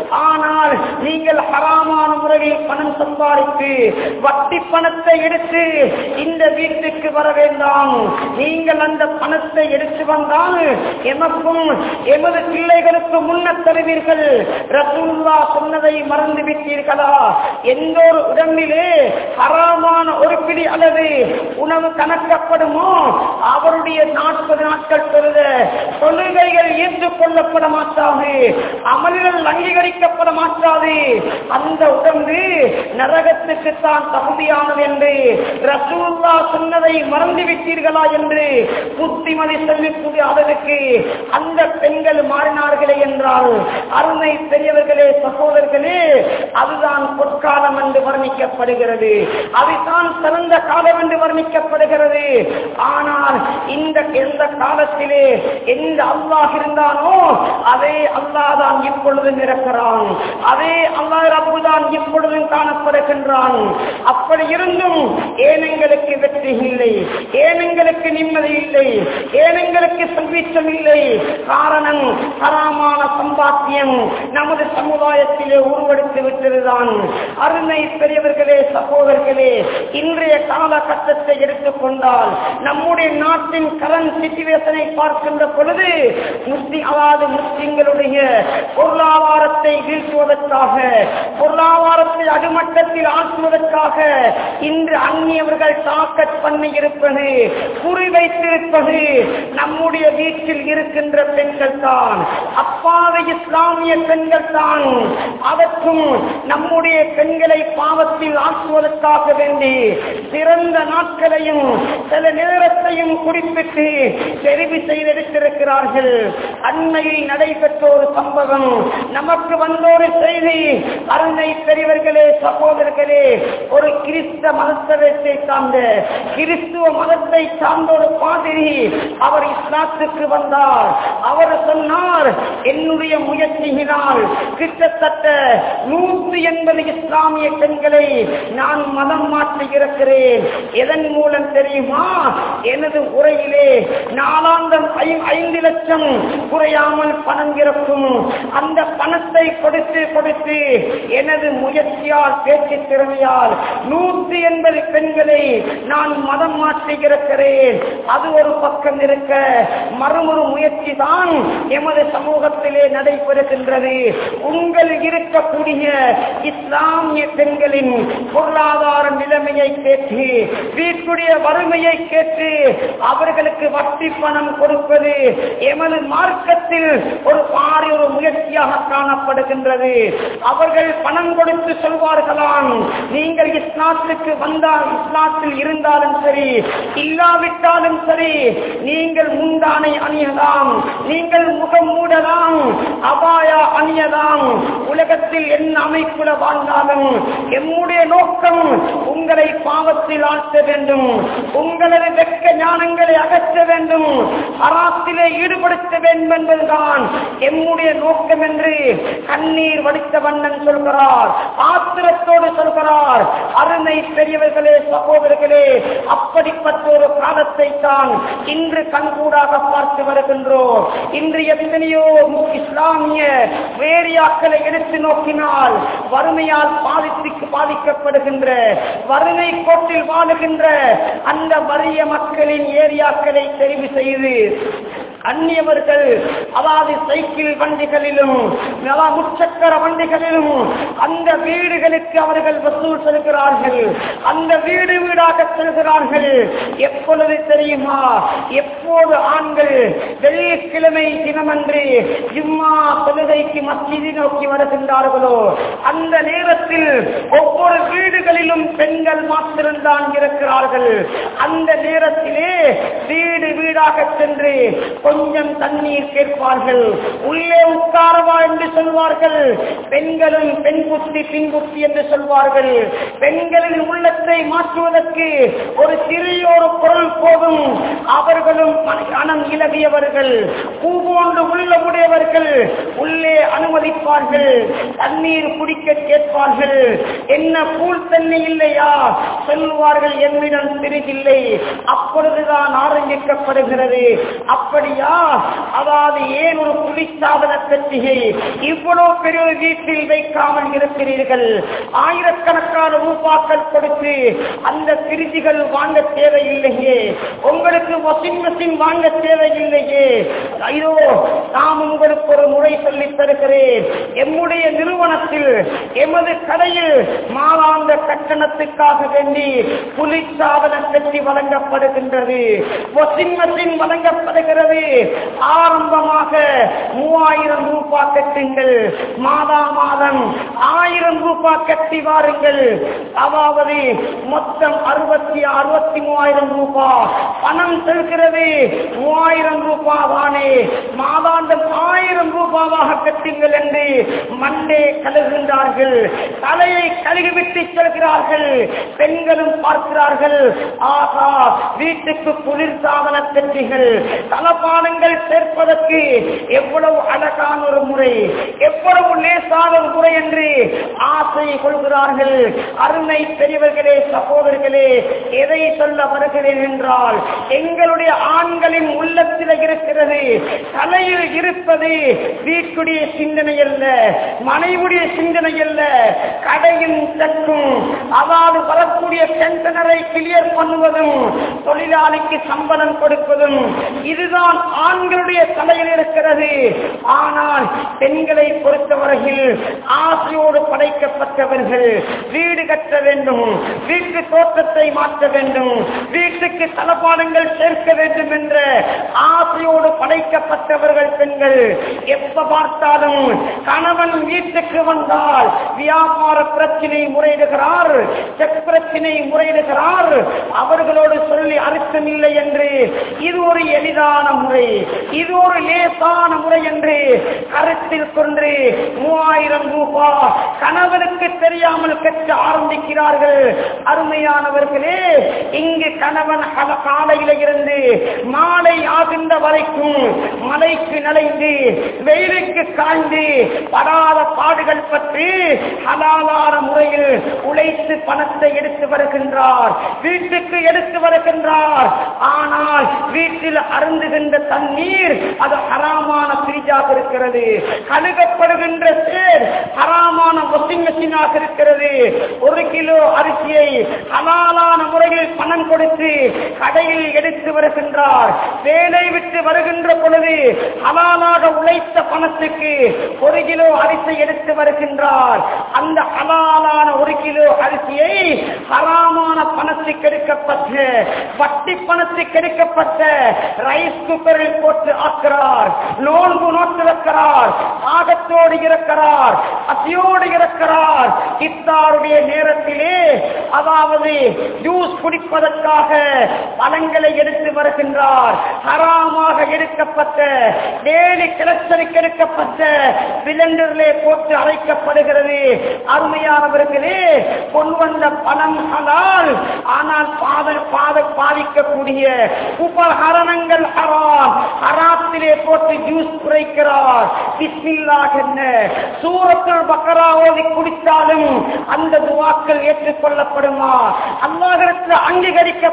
ஆனால் நீங்கள் ஹராமான முறையில் பணம் சம்பாதித்து வட்டி பணத்தை எடுத்து இந்த வீட்டுக்கு வர வேண்டாம் நீங்கள் அந்த பணத்தை எடுத்து வந்தால் எமக்கும் எமது பிள்ளைகளுக்கு முன்ன தருவீர்கள் ரசூல்லா சொன்னதை மறந்து விட்டீர்களா எந்த ஒரு உடம்பிலே ஹராமான ஒரு பிடி அளவு உணவு கணக்கப்படுமோ அவருடைய நாற்பது நாட்கள் பெறுத தொழுகைகள் ஏற்றுக்கொள்ளப்பட மாட்டாது அமல்கள் அங்கீகரிக்கப்பட மாட்டாது அந்த உடம்பு நரகத்துக்கு தான் தகுதியானது என்று ரசூல்லா சொன்னதை மறந்து விட்டீர்களா என்று புத்திமதி சொல்லக்கூடிய அளவுக்கு அந்த பெண்கள் மாறினார்களே என்றால் அருமை பெரியவர்களே சகோதரர்களே அதுதான் பொற்காலம் என்று வர்ணிக்கப்படுகிறது அதுதான் சிறந்த காலம் என்று வர்ணிக்கப்படுகிறது ஆனால் இந்த எந்த காலத்திலே எந்த அல்லாஹ் இருந்தானோ அதே அல்லாஹ் தான் இப்பொழுதும் இருக்கிறான் அதே அல்லாஹ் ரப்பு தான் இப்பொழுதும் காணப்படுகின்றான் அப்படி இருந்தும் ஏனங்களுக்கு வெற்றி இல்லை ஏனங்களுக்கு நிம்மதி இல்லை ஏனங்களுக்கு சம்பீச்சம் இல்லை காரணம் ஹராமான சம்பாத்தியம் நமது சமுதாயத்திலே உருவெடுத்து விட்டதுதான் அருமை பெரியவர்களே சகோதரர்களே இன்றைய காலகட்டத்தை எடுத்துக்கொண்டால் நம்முடைய நாட்டின் கரண்ட் சிச்சுவேஷனை பார்க்கின்ற பொழுது முஸ்லிம் அதாவது முஸ்லிம்களுடைய பொருளாதாரத்தை வீழ்த்துவதற்காக பொருளாதாரத்தை அடிமட்டத்தில் ஆற்றுவதற்காக இன்று அந்நியவர்கள் தாக்கட் பண்ணி இருப்பது குறிவைத்திருப்பது நம்முடைய வீட்டில் இருக்கின்ற பெண்கள் தான் அப்பாவை இஸ்லாமிய பெண்கள் தான் அதற்கும் நம்முடைய பெண்களை பாவத்தில் ஆற்றுவதற்காக வேண்டி சிறந்த நாட்களையும் சில நேரத்தையும் குறிப்பிட்டு தெரிவு செய்திருக்கிறார்கள் அண்மையில் நடைபெற்ற ஒரு சம்பவம் நமக்கு வந்த ஒரு செய்தி அருணை பெரியவர்களே சகோதரர்களே ஒரு கிறிஸ்த மதத்தை சார்ந்த கிறிஸ்துவ மதத்தை சார்ந்த ஒரு பாதிரி அவர் இஸ்லாத்துக்கு வந்தார் அவர் சொன்னார் என்னுடைய முயற்சியினால் கிட்டத்தட்ட நூற்றி எண்பது இஸ்லாமிய பெண்களை நான் மதம் மாற்றி இருக்கிறேன் எதன் மூலம் தெரியுமா எனது உரையிலே நாலாந்தம் ஐ- ஐந்து லட்சம் குறையாமல் பணம் இருக்கும் அந்த பணத்தை கொடுத்து கொடுத்து எனது முயற்சியால் பேச்சு திறமையால் நூற்றி எண்பது பெண்களை நான் மதம் மாற்றி இருக்கிறேன் அது ஒரு பக்கம் இருக்க மறுமொரு முயற்சி தான் எமது சமூகத்திலே நடைபெறுகின்றது உங்கள் இருக்கக்கூடிய இஸ்லாமிய பெண்களின் பொருளாதார நிலைமையை கேட்டு வீட்டுடைய வறுமையை கேட்டு அவர்களுக்கு வட்டி பணம் கொடுப்பது எமது மார்க்கத்தில் ஒரு பாரி ஒரு முயற்சியாக காணப்படுகின்றது அவர்கள் பணம் கொடுத்து சொல்வார்களாம் நீங்கள் இஸ்லாத்துக்கு வந்தால் இஸ்லாத்தில் இருந்தாலும் சரி இல்லாவிட்டாலும் சரி நீங்கள் முந்தானை அணியலாம் நீங்கள் முகம் மூடலாம் அபாயா அணியலாம் உலகத்தில் என்ன அமைப்புல வாழ்ந்தாலும் எம்முடைய நோக்கம் உங்களை பாவத்தில் ஆழ்த்த வேண்டும் உங்களது வெக்க ஞானங்களை அகற்ற வேண்டும் அராத்திலே ஈடுபடுத்த வேண்டும் என்பதுதான் எம்முடைய நோக்கம் என்று கண்ணீர் வடித்த வண்ணன் சொல்கிறார் ஆத்திரத்தோடு சொல்கிறார் அருமை பெரியவர்களே சகோதரர்களே அப்படிப்பட்ட ஒரு காலத்தை தான் இன்று கண்கூடாக பார்த்து வருகின்றோம் இன்று எத்தனையோ இஸ்லாமிய வேரியாக்களை எடுத்து நோக்கினால் வறுமையால் பாதித்து பாதிக்கப்படுகின்ற வறுமை கோட்டில் வாழுகின்ற அந்த வறிய மக்களின் ஏரியாக்களை தெரிவு செய்து அந்நியவர்கள் அதாவது சைக்கிள் வண்டிகளிலும் நவ- முச்சக்கர வண்டிகளிலும் அந்த வீடுகளுக்கு அவர்கள் வசூல் செலுகிறார்கள் அந்த வீடு வீடாக செல்கிறார்கள் எப்பொழுது தெரியுமா எப்போது ஆண்கள் வெள்ளிக்கிழமை தினமன்று ஜும்மா தொழுகைக்கு மஸ்ஜிதை நோக்கி வருகின்றார்களோ அந்த நேரத்தில் ஒவ்வொரு வீடுகளிலும் பெண்கள் மாத்திரம்தான் இருக்கிறார்கள் அந்த நேரத்திலே வீடு வீடாக சென்று கொஞ்சம் தண்ணீர் கேட்பார்கள் உள்ளே உட்காரவா என்று சொல்வார்கள் பெண்களும் பெண் புத்தி பின் புத்தி என்று சொல்வார்கள் பெண்களின் உள்ளத்தை மாற்றுவதற்கு ஒரு சிறிய ஒரு பொருள் போதும் அவர்களும் மனம் இலகியவர்கள் பூ போன்று உள்ளமுடையவர்கள் உள்ளே அனுமதிப்பார்கள் தண்ணீர் குடிக்க கேட்பார்கள் என்ன கூழ் தண்ணி இல்லையா சொல்லுவார்கள் என்னிடம் சிறிதில்லை அப்பொழுதுதான் ஆரம்பிக்கப்படுகிறது அப்படியா அதாவது ஏன் ஒரு குளிர்சாதன பெட்டிகை இவ்வளவு பெரிய ஒரு வீட்டில் வைக்காமல் இருக்கிறீர்கள் ஆயிரக்கணக்கான ரூபாக்கள் கொடுத்து அந்த பிரிஜிகள் வாங்க தேவையில்லையே உங்களுக்கு வாஷிங் மெஷின் வாங்க தேவையில்லையே ஐயோ நாம் உங்களுக்கு ஒரு முறை சொல்லித் தருகிறேன் எம்முடைய நிறுவனத்தில் எமது கடையில் மாதாந்த கட்டணத்துக்காக வேண்டி குளிர்சாதன பெட்டி வழங்கப்படுகின்றது வாஷிங் மெஷின் வழங்கப்படுகிறது ஆரம்பமாக மூவாயிரம் ரூபாய் கட்டுங்கள் மாதா மாதம் ஆயிரம் ரூபாய் கட்டி வாருங்கள் அதாவது மொத்தம் அறுபத்தி அறுபத்தி மூவாயிரம் ரூபாய் பணம் செல்கிறது மூவாயிரம் ரூபாய் தானே மாதாந்தம் ஆயிரம் ரூபாவாக கட்டுங்கள் என்று மண்டே கழுகின்றார்கள் தலையை கழுகிவிட்டு செல்கிறார்கள் பெண்களும் பார்க்கிறார்கள் ஆகா வீட்டுக்கு குளிர்சாதன பெட்டிகள் தலபானங்கள் சேர்ப்பதற்கு எவ்வளவு அழகான ஒரு முறை எவ்வளவு லேசான ஒரு முறை என்று ஆசை கொள்கிறார்கள் அருமை பெரியவர்களே சகோதரர்களே எதை சொல்ல வருகிறேன் என்றால் எங்களுடைய ஆண்களின் உள்ளத்தில் இருக்கிறது தலையில் இருப்பது வீட்டுடைய சிந்தனை அல்ல மனைவுடைய சிந்தனை அல்ல கடையின் சற்றும் அதாவது வரக்கூடிய டென்ஷனரை கிளியர் பண்ணுவதும் தொழிலாளிக்கு சம்பளம் கொடுப்பதும் இதுதான் ஆண்களுடைய தலையில் இருக்கிறது ஆனால் பெண்களை பொறுத்தவரையில் ஆசையோடு படைக்கப்பட்டவர்கள் வீடு கட்ட வேண்டும் வீட்டு தோட்டத்தை மாற்ற வேண்டும் வீட்டுக்கு தளபாடங்கள் சேர்க்க வேண்டும் என்ற ஆசையோடு படைக்கப்பட்டவர்கள் பெண்கள் எப்ப பார்த்தாலும் கணவன் வீட்டுக்கு வந்தால் வியாபார பிரச்சனை முறையிடுகிறார் செக் பிரச்சனை முறையிடுகிறார் அவர்களோடு சொல்லி அர்த்தம் இல்லை என்று இது ஒரு எளிதான முறை இது ஒரு லேசான முறை என்று கருத்தில் கொண்டு மூவாயிரம் ரூபாய் கணவனுக்கு தெரியாமல் கற்று ஆரம்பிக்கிறார்கள் அருமையானவர்களே இங்கு கணவன் கல- காலையில இருந்து மாலை ஆகின்ற வரைக்கும் மலைக்கு நனைந்து வெயிலுக்கு காய்ந்து படாத பாடுகள் பற்றி ஹலாலான முறையில் உழைத்து பணத்தை எடுத்து வருகின்றார் வீட்டுக்கு எடுத்து வருகின்றார் ஆனால் வீட்டில் அருந்துகின்ற தண்ணீர் அது ஹராமான பிரிஜாக இருக்கிறது கழுகப்படுகின்ற சேர் ஹராமான வாஷிங் மெஷினாக இருக்கிறது ஒரு கிலோ அரிசியை ஹலாலான முறையில் பணம் கொடுத்து கடையில் எடுத்து வருகின்றார் வேலை விட்டு வருகின்ற பொழுது ஹலாலாக உழைத்த பணத்துக்கு ஒரு கிலோ அரிசி எடுத்து வருகின்றார் அந்த ஹலாலான ஒரு கிலோ அரிசியை ஹராமான பணத்துக்கு எடுக்கப்பட்ட வட்டி பணத்துக்கு எடுக்கப்பட்ட ரைஸ் குக்கரில் போட்டு ஆக்கிறார் நோன்பு நோட்டு வைக்கிறார் ஆகத்தோடு இருக்கிறார் பசியோடு இருக்கிறார் இத்தாருடைய நேரத்திலே அதாவது ஜூஸ் குடிப்பதற்காக பழங்களை எடுத்து வருகின்றார் ஹராமாக எடுக்கப்பட்ட டேலி கிளச்சலுக்கு எடுக்கப்பட்ட சிலிண்டரிலே போட்டு அரைக்கப்படுகிறது அருமையானவர்களே கொண்டு வந்த பணம் ஹலால் ஆனால் பாத பாத பாதிக்கக்கூடிய உபகரணங்கள் ஹராம் ஹராத்திலே போட்டு ஜூஸ் குறைக்கிறார் பிஸ்மில்லாஹ் என்ன சூரத்துல் பக்கரா ஓதி குடித்தாலும் அந்த துவாக்கள் ஏற்றுக்கொள்ளப்படுமா அல்லாஹிடத்தில் அங்கீகரிக்க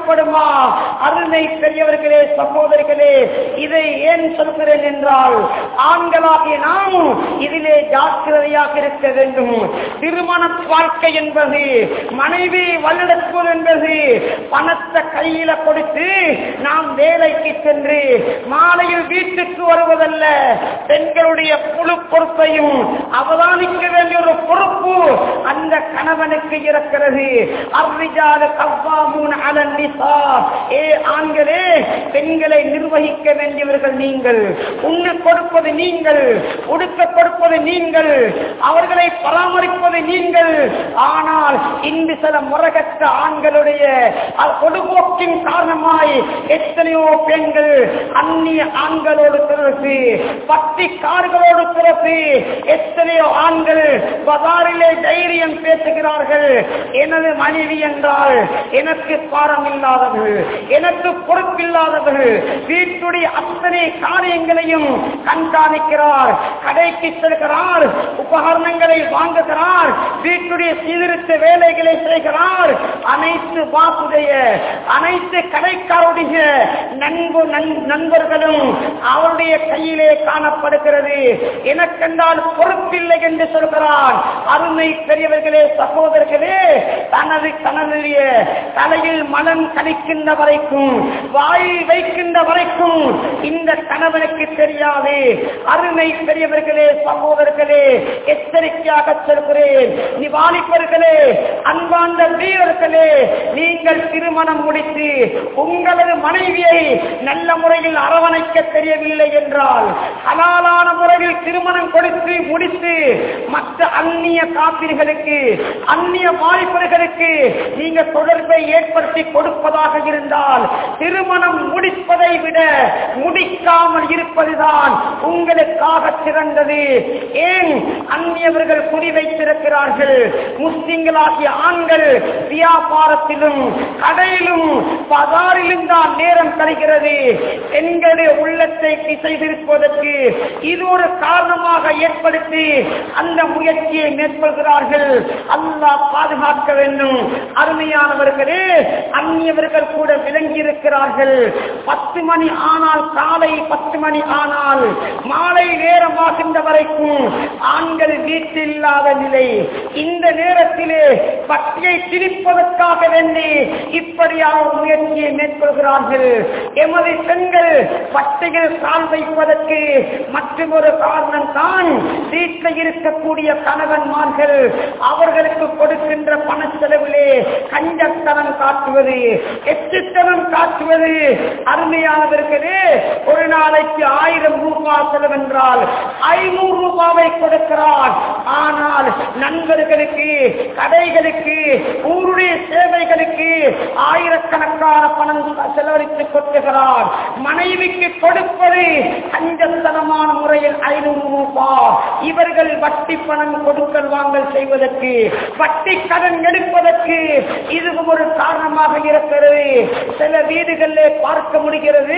பராமரிக்கப்படுமா அருமை பெரியவர்களே சகோதரிகளே இதை ஏன் சொல்கிறேன் என்றால் ஆண்களாகிய நாம் இதிலே ஜாக்கிரதையாக இருக்க வேண்டும் திருமண வாழ்க்கை என்பது மனைவி வல்லெடுப்பது என்பது பணத்தை கையில கொடுத்து நாம் வேலைக்கு சென்று மாலையில் வீட்டுக்கு வருவதல்ல பெண்களுடைய முழு பொறுப்பையும் அவதானிக்க வேண்டிய ஒரு பொறுப்பு அந்த கணவனுக்கு இருக்கிறது அர்ரிஜால கவ்வாமூன் அலன் நிசா ஏ ஆண்களே பெண்களை நிர்வகிக்க வேண்டியவர்கள் நீங்கள் உண்ண கொடுப்பது நீங்கள் உடுக்க கொடுப்பது நீங்கள் அவர்களை பராமரிப்பது நீங்கள் ஆனால் இன்று சில முறகற்ற ஆண்களுடைய அ- கொடுபோக்கின் காரணமாய் எத்தனையோ பெண்கள் அந்நிய ஆண்களோடு பிறகு பக்தி கார்களோடு பிறகு எத்தனையோ ஆண்கள் பதாரிலே தைரியம் பேசுகிறார்கள் எனது மனைவி என்றால் எனக்கு பாரம் இல்லாதவர்கள் எனக்கு பொறுப்பில்லாதவர்கள் வீட்டுடைய அத்தனை காரியங்களையும் கண்காணிக்கிறார் கடைக்கு செல்கிறார் உபகரணங்களை வாங்குகிறார் வீட்டுடைய சீர்திருத்த வேலைகளை செய்கிறார் அனைத்து பாசுடைய அனைத்து கடைக்காருடைய நண்பு நண்- நண்பர்களும் அவருடைய கையிலே காணப்படுகிறது எனக்கென்றால் பொறுப்பில்லை என்று சொல்கிறான் அருமை பெரியவர்களே சகோதரர்களே தனது தனதுடைய தலையில் மனம் கணிக்கின்ற வரைக்கும் வாய் வைக்கின்ற வரைக்கும் இந்த கணவனுக்கு தெரியாது அருமை பெரியவர்களே சகோதரர்களே எச்சரிக்கையாக சொல்கிறேன் நீ வாலிபர்களே அன்பார்ந்த வீரர்களே நீங்கள் திருமணம் முடித்து உங்களது மனைவியை நல்ல முறையில் அரவணைக்க தெரியவில்லை என்றால் ஹலாலான முறையில் திருமணம் கொடுத்து முடித்து மற்ற அந்நிய காப்பீர்களுக்கு அந்நிய வாய்ப்புகளுக்கு நீங்க தொடர்பை ஏற்படுத்தி கொடுப்பதாக இருந்தால் திருமணம் முடிப்பதை விட முடிக்காமல் இருப்பதுதான் உங்களுக்காக சிறந்தது ஏன் அந்நியவர்கள் குறிவைத்திருக்கிறார்கள் முஸ்லிம்களாகிய ஆண்கள் வியாபாரத்திலும் கடையிலும் பதாரிலும் தான் நேரம் கழிகிறது பெண்களுடைய உள்ளத்தை திசை திருப்பதற்கு இது ஒரு காரணமாக ஏற்படுத்தி அந்த முயற்சியை மேற்கொள்கிறார்கள் அல்லாஹ் பாதுகாக்க வேண்டும் அருமையானவர்களே அந்நியவர்கள் கூட விளங்கி இருக்கிறார்கள் பத்து மணி ஆனால் காலை பத்து மணி ஆனால் மாலை நேரமாகின்ற வரைக்கும் ஆண்கள் வீட்டில் இல்லாத நிலை இந்த நேரத்திலே பட்டியை திரிப்பதற்காக வேண்டி இப்படியான ஒரு முயற்சியை மேற்கொள்கிறார்கள் எமது பெண்கள் பட்டையில் கால் வைப்பதற்கு மற்றும் ஒரு காரணம் தான் வீட்டில் இருக்கக்கூடிய கணவன்மார்கள் அவர்களுக்கு கொடுக்கின்ற பண செலவிலே கஞ்சத்தனம் காட்டுவது எச்சுத்தனம் காட்டுவது அருமையானவர்களே ஒரு நாளைக்கு ஆயிரம் ரூபாய் செலவென்றால் ஐநூறு ரூபாவை கொடுக்கிறார் ஆனால் நண்பர்களுக்கு கடைகளுக்கு ஊருடைய சேவைகளுக்கு ஆயிரக்கணக்கான பணம் செலவழித்து கொட்டுகிறார் மனைவிக்கு கொடுப்பது கஞ்சத்தனமான முறையில் ஐநூறு ரூபாய் இவர்கள் வட்டி பணம் கொடுக்கல் வாங்கல் செய்வதற்கு வட்டி கடன் எடுப்பதற்கு இதுவும் ஒரு காரணமாக இருக்கிறது சில வீடுகளிலே பார்க்க முடிகிறது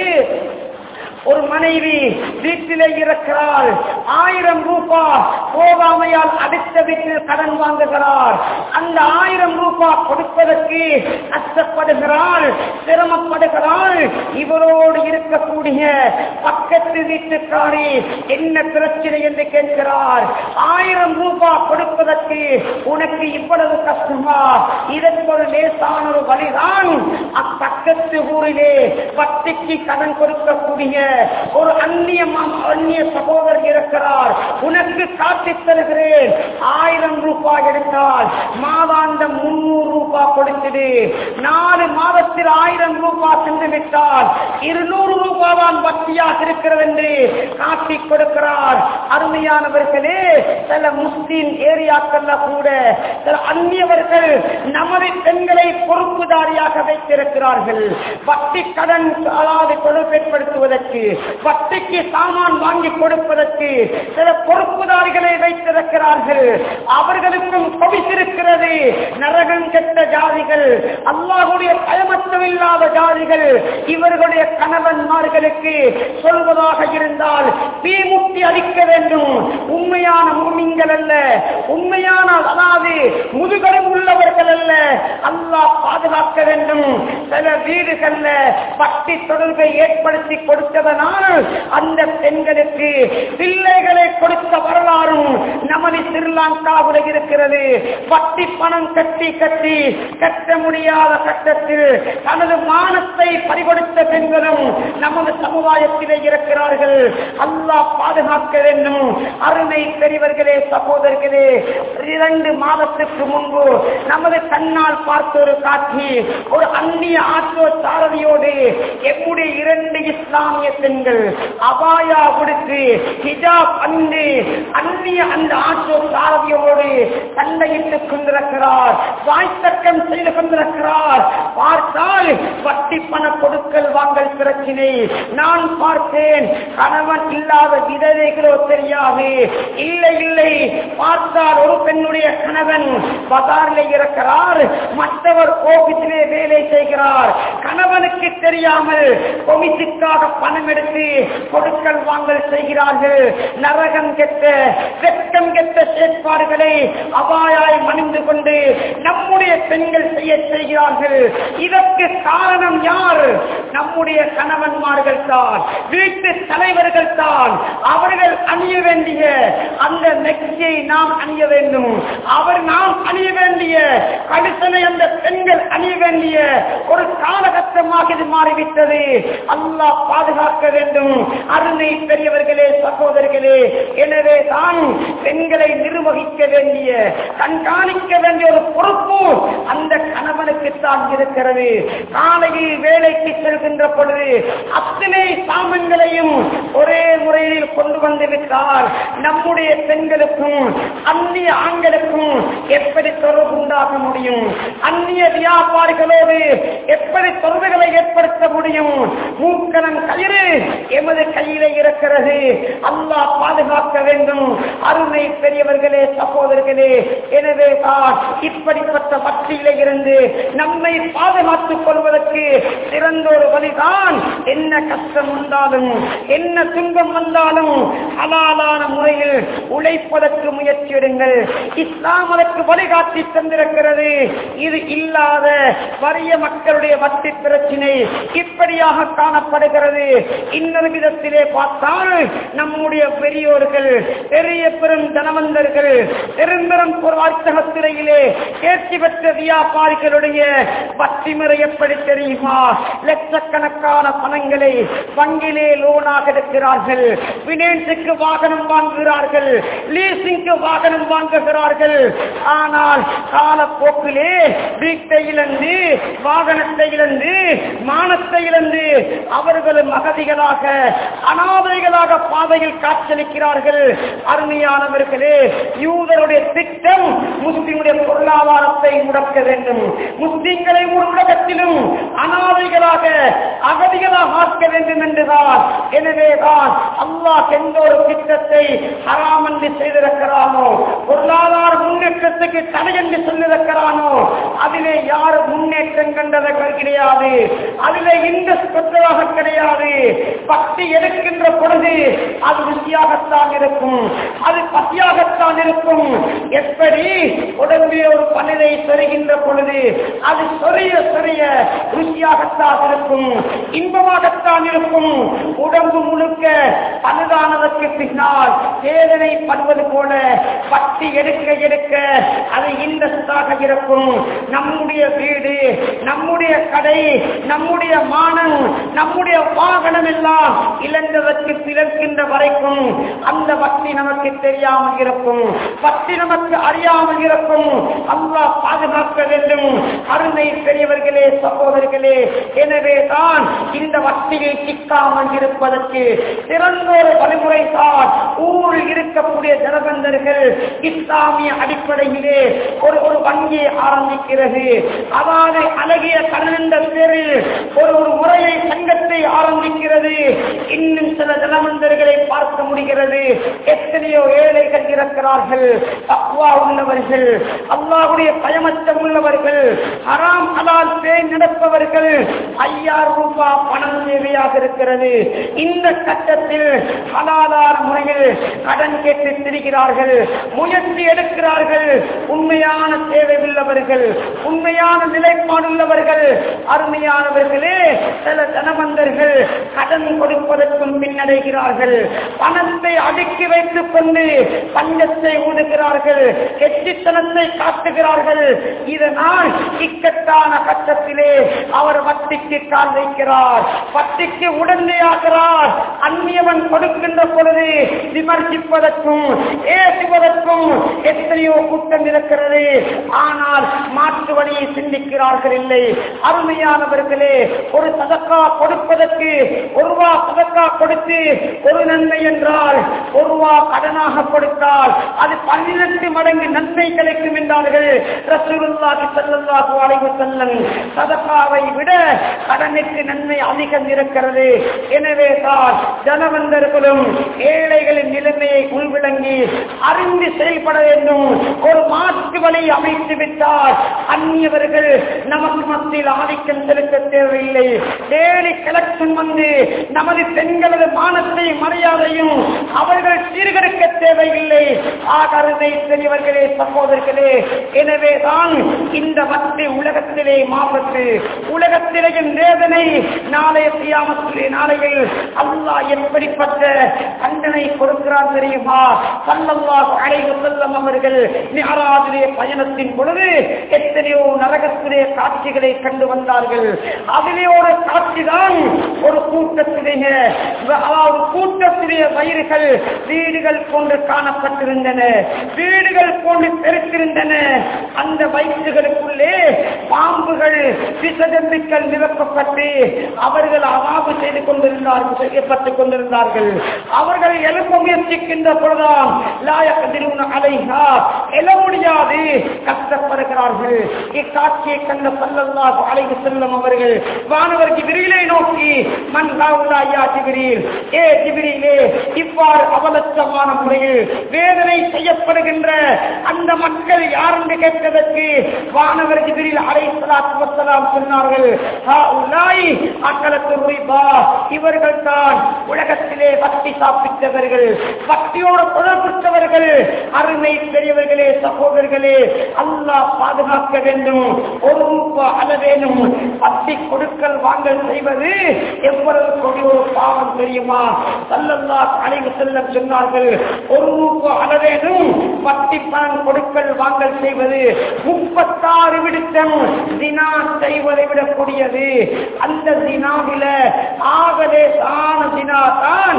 ஒரு மனைவி வீட்டிலே இருக்கிறாள் ஆயிரம் ரூபாய் போகாமையால் அடுத்த வீட்டில் கடன் வாங்குகிறார் அந்த ஆயிரம் ரூபாய் கொடுப்பதற்கு கஷ்டப்படுகிறாள் சிரமப்படுகிறாள் இவரோடு இருக்கக்கூடிய பக்கத்து வீட்டுக்காரி என்ன பிரச்சனை என்று கேட்கிறார் ஆயிரம் ரூபாய் கொடுப்பதற்கு உனக்கு இவ்வளவு கஷ்டமா இதற்கு ஒரு லேசான ஒரு வழிதான் அப்பக்கத்து ஊரிலே பட்டிக்கு கடன் கொடுக்கக்கூடிய ஒரு அந்நிய மா- அந்நிய சகோதரர் இருக்கிறார் உனக்கு காட்டித் தருகிறேன் ஆயிரம் ரூபாய் எடுத்தால் மாதாந்தம் முன்னூறு ரூபாய் கொடுத்துடு நாலு மாதத்தில் ஆயிரம் ரூபாய் சென்று விட்டால் இருநூறு ரூபாய் தான் வட்டியாக இருக்கிறது என்று காட்டிக் கொடுக்கிறார் அருமையானவர்களே சில முஸ்லீம் ஏரியாக்கள்ல கூட சில அந்நியவர்கள் நமது பெண்களை பொறுப்புதாரியாக வைத்திருக்கிறார்கள் வட்டி கடன் அதாவது பொறுப்பேற்படுத்துவதற்கு வட்டிக்கு சாமான் வாங்கி கொடுப்பதற்கு சில பொறுப்புதாரிகளை வைத்திருக்கிறார்கள் அவர்களுக்கும் கொபித்திருக்கிறது நரகம் கெட்ட ஜாதிகள் அல்லாஹுடைய பயமற்றமில்லாத ஜாதிகள் இவர்களுடைய கணவன்மார்களுக்கு சொல்வதாக இருந்தால் தீமுக்தி அளிக்க வேண்டும் உண்மையான முன்னிங்கள் அல்ல உண்மையான அதாவது முதுகரம் உள்ளவர்கள் அல்ல அல்லாஹ் பாதுகாக்க வேண்டும் சில வீடுகள்ல பக்தி தொடர்பை ஏற்படுத்தி கொடுத்ததனால் அந்த பெண்களுக்கு பிள்ளைகளை கொடுத்த வரலாறும் நமது ஸ்ரீலங்காவில் இருக்கிறது பக்தி பணம் கட்டி கட்டி கட்ட முடியாத கட்டத்தில் தனது மானத்தை பறிகொடுத்த பெண்களும் நமது சமுதாயத்திலே இருக்கிறார்கள் அல்லாஹ் பாதுகாக்க வேண்டும் அருமை பெரியவர்களே சகோதரர்களே இரண்டு மாதத்துக்கு முன்பு நமது கண்ணால் பார்த்த ஒரு காட்சி ஒரு அந்நிய ஆற்றோ சாரதியோடு எம்முடைய இரண்டு இஸ்லாமிய பெண்கள் அபாயா கொடுத்து ஹிஜாப் அன்று அந்நிய அந்த ஆற்றோ சாரதியோடு சண்டையிட்டுக் கொண்டிருக்கிறார் வாய்த்தக்கம் செய்து கொண்டிருக்கிறார் பார்த்தால் வட்டி பண கொடுக்கல் வாங்கல் பிரச்சினை நான் பார்த்தேன் கணவன் இல்லாத விதவைகளோ தெரியாது இல்லை இல்லை பார்த்தால் ஒரு பெண்ணுடைய கணவன் பசாரில் இருக்கிறார் மற்றவர் கோபித்திலே வேலை செய்கிறார் கணவனுக்கு தெரியாமல் கொமிசுக்காக பணம் எடுத்து கொடுக்கல் வாங்கல் செய்கிறார்கள் நரகம் கெட்ட வெட்கம் கெட்ட செயற்பாடுகளை அபாயாய் மணிந்து கொண்டு நம்முடைய பெண்கள் செய்ய செய்கிறார்கள் இதற்கு காரணம் யார் நம்முடைய கணவன்மார்கள் தான் வீட்டு தலைவர்கள் தான் அவர்கள் அணிய வேண்டிய அந்த நெக்சியை நாம் அணிய வேண்டும் அவர் நாம் அணிய வேண்டிய கடுசனை அந்த பெண்கள் அணிய வேண்டிய ஒரு காலகட்டமாக இது மாறிவிட்டது அல்லாஹ் பாதுகாக்க வேண்டும் அருமை பெரியவர்களே சகோதரர்களே எனவே தான் பெண்களை நிர்வகிக்க வேண்டிய கண்காணிக்க வேண்டிய ஒரு பொறுப்பு அந்த கணவனுக்கு தான் இருக்கிறது காலையில் வேலைக்கு செல்கின்ற பொழுது அத்தனை சாமங்களையும் ஒரே முறையில் கொண்டு வந்து விட்டால் நம்முடைய பெண்களுக்கும் அந்நிய ஆண்களுக்கும் எப்படி தொடர்பு உண்டாக முடியும் அந்நிய வியாபாரிகளோடு எப்படி தொடர்புகளை ஏற்படுத்த முடியும் மூக்கணம் கயிறு எமது கையிலே இருக்கிறது அல்லாஹ் பாதுகாக்க வேண்டும் அருமை பெரியவர்களே சகோதரர்களே எனவே தான் இப்படிப்பட்ட வற்றியிலே இருந்து நம்மை பாதுகாத்துக் கொள்வதற்கு சிறந்த ஒரு வழிதான் என்ன கஷ்டம் வந்தாலும் என்ன துன்பம் வந்தாலும் ஹலாலான முறையில் உழைப்பதற்கு முயற்சியிடுங்கள் இஸ்லாம் அதற்கு வழிகாட்டி தந்திருக்கிறது இது இல்லாத வறிய மக்களுடைய வட்டி பிரச்சினை இப்படியாக காணப்படுகிறது இன்னொரு விதத்திலே பார்த்தால் நம்முடைய பெரியோர்கள் பெரிய பெரும் தனவந்தர்கள் பெரும்பெரும் பொருளாட்சகத்திரையிலே தேர்ச்சி பெற்ற வியாபாரிகளுடைய வட்டி முறை எப்படி தெரியுமா லட்சக்கணக்கான பணங்களை வங்கியிலே லோனாக எடுக்கிறார்கள் பினான்ஸுக்கு வாகனம் வாங்குகிறார்கள் லீசிங்க்கு வாகனம் வாங்குகிறார்கள் ஆனால் காலப்போக்கிலே வீட்டை இழந்து வாகனத்தை இழந்து மானத்தை இழந்து அவர்களும் அகதிகளாக அனாதைகளாக பாதையில் காட்சளிக்கிறார்கள் அருமையானவர்களே யூதருடைய திட்டம் முஸ்லிமுடைய பொருளாதாரத்தை முடக்க வேண்டும் முஸ்லிம்களை ஒரு உலகத்திலும் அனாதைகளாக அகதிகளாக ஆக்க வேண்டும் என்றுதான் எனவேதான் அல்லாஹ் எந்த ஒரு திட்டத்தை ஹராம் என்று செய்திருக்கிறானோ பொருளாதார முன்னேற்றத்துக்கு தடை என்று சொல்லியிருக்கிறானோ அதிலே யார் முன்னேற்றம் கண்டதர்கள் கிடையாது அதிலே இந்த பெற்றதாக கிடையாது பக்தி எடுக்கின்ற பொழுது அது ருசியாகத்தான் இருக்கும் அது பசியாகத்தான் இருக்கும் எப்படி உடம்பில் ஒரு பணிதை பெறுகின்ற பொழுது அது சொரிய சொரிய ருசியாகத்தான் இருக்கும் இன்பமாகத்தான் இருக்கும் உடம்பு முழுக்க பழுதானதற்கு பின்னால் வேதனை படுவது போல பட்டி எடுக்க எடுக்க அது இன்பத்தாக இருக்கும் நம்முடைய வீடு நம்முடைய கடை நம்முடைய மானம் நம்முடைய வாகனம் எல்லாம் இழந்ததற்கு பிறக்கின்ற வரைக்கும் அந்த பக்தி நமக்கு தெரியாமல் இருக்கும் பக்தி நமக்கு அறியாமல் இருக்கும் அல்லாஹ் பாதுகாக்க வேண்டும் அருமை பெரியவர்களே சகோதரர்களே எனவே தான் இந்த வட்டியில் சிக்காமல் இருப்பதற்கு சிறந்த ஒரு வழிமுறை தான் ஊரில் இருக்கக்கூடிய ஜனபந்தர்கள் இஸ்லாமிய அடிப்படையிலே ஒரு ஒரு வங்கியை ஆரம்பிக்கிறது அதாவது அழகிய கண்ணந்த பேரில் ஒரு ஒரு முறையை சங்கத்தை ஆரம்பிக்கிறது முடிகிறது இன்னும் சில தனமந்தர்களை பார்க்க முடிகிறது எத்தனையோ ஏழைகள் இருக்கிறார்கள் தக்வா உள்ளவர்கள் அல்லாஹுடைய பயமச்சம் உள்ளவர்கள் ஹராம் ஹலால் பேய் நடப்பவர்கள் ஐயாயிரம் ரூபாய் பணம் தேவையாக இருக்கிறது இந்த கட்டத்தில் ஹலாலான முறையில் கடன் கேட்டு திரிகிறார்கள் முயற்சி எடுக்கிறார்கள் உண்மையான தேவை உள்ளவர்கள் உண்மையான நிலைப்பாடுள்ளவர்கள் அருமையானவர்களே சில தனவந்தர்கள் கடன் கொடுப்பதற்கும் பின்னடைகிறார்கள் பணத்தை அடுக்கி வைத்துக் கொண்டு பஞ்சத்தை ஊதுகிறார்கள் கெட்டித்தனத்தை காட்டுகிறார்கள் இதனால் இக்கட்டான கட்டத்திலே அவர் வட்டிக்கு கால் வைக்கிறார் வட்டிக்கு உடந்தையாகிறார் அந்நியவன் கொடுக்கின்ற பொழுது விமர்சிப்பதற்கும் ஏசுவதற்கும் எத்தனையோ கூட்டம் இருக்கிறது ஆனால் மாற்று வழியை சிந்திக்கிறார்கள் இல்லை அருமையானவர்களே ஒரு சதக்கா கொடுப்பதற்கு ஒரு ரூபா சதக்கா கொடுத்து ஒரு நன்மை என்றால் ஒரு ரூபா கடனாக கொடுத்தால் அது பன்னிரண்டு மடங்கு நன்மை கிடைக்கும் என்றார்கள் ரசூலுல்லாஹி ஸல்லல்லாஹு அலைஹி வஸல்லம் சதகாவை விட கடனுக்கு நன்மை அதிகம் இருக்கிறது எனவே தான் ஜனவந்தர்களும் ஏழைகளின் நிலைமையை உள்விளங்கி அறிந்து செயல்பட வேண்டும் ஒரு மாற்று வழி அமைத்து விட்டால் அந்நியவர்கள் நமக்கு மத்தியில் ஆதிக்கம் செலுத்த தேவையில்லை டெய்லி கலெக்ஷன் வந்து நமது பெண்களது மானத்தை மரியாதையும் அவர்கள் சீர்கெடுக்க தேவையில்லை ஆகருதை பெரியவர்களே சகோதரர்களே எனவே தான் இந்த வட்டி உலகத்திலே மாபத்து உலகத்திலேயும் வேதனை நாளைய சியாமத்திலே நாளையில் அல்லாஹ் எப்படிப்பட்ட தண்டனை கொடுக்கிறார் தெரியுமா சல்லல்லாஹு அலைஹி வஸல்லம் அவர்கள் மிஹராஜிலே பயணத்தின் பொழுது எத்தனையோ நரகத்திலே காட்சிகளை கண்டு வந்தார்கள் அதிலே ஒரு காட்சிதான் ஒரு கூட்டத்திலேயே அதாவது கூட்டத்திலே வயிறுகள் வீடுகள் போன்று காணப்பட்டிருந்தன வீடுகள் போன்று பெருத்திருந்தன அந்த வயிற்றுகளுக்குள்ளே பாம்புகள் விசஜந்துக்கள் நிரப்பப்பட்டு அவர்கள் அவாவு செய்து கொண்டிருந்தார்கள் செய்யப்பட்டுக் கொண்டிருந்தார்கள் அவர்கள் எழுப்ப முயற்சிக்கின்ற பொழுதாம் லாயக்கதிருன அலைஹா எழ முடியாது கஷ்டப்படுகிறார்கள் இக்காட்சியை கண்ட சல்லல்லாஹு அலைஹி செல்லும் அவர்கள் வானவர் ஜிபிரிலை நோக்கி மன் லாவுலாயா ஜிபிரில் ஏ ஜிபிரிலே இவ்வாறு அவலட்சமான முறையில் வேதனை செய்யப்படுகின்ற அந்த மக்கள் யார் என்று கேட்டதற்கு வானவர் ஜிபிரில் அலைஹிஸ்ஸலாத்து வஸ்ஸலாம் சொன்னார்கள் ஹாஉலாய் அக்கலத்து ரிபா இவர்கள் தான் உலகத்திலே வட்டி சாப்பிட்டவர்கள் வட்டியோடு தொடர்புற்றவர்கள் அருமை பெரியவர்களே சகோதரர்களே அல்லாஹ் பாதுகாக்க வேண்டும் ஒரு ரூபா அளவேனும் வட்டி கொடுக்கல் வாங்கல் செய்வது எவ்வளவு கொடிய ஒரு பாவம் தெரியுமா சல்லல்லா அலைவு செல்லம் சொன்னார்கள் ஒரு ரூபா அளவேனும் வட்டி பணம் கொடுக்கல் வாங்கல் செய்வது முப்பத்தாறு விடுத்தம் தினா செய்வதை விட கூடியது அந்த தினாவில ஆகவே தான தினா தான்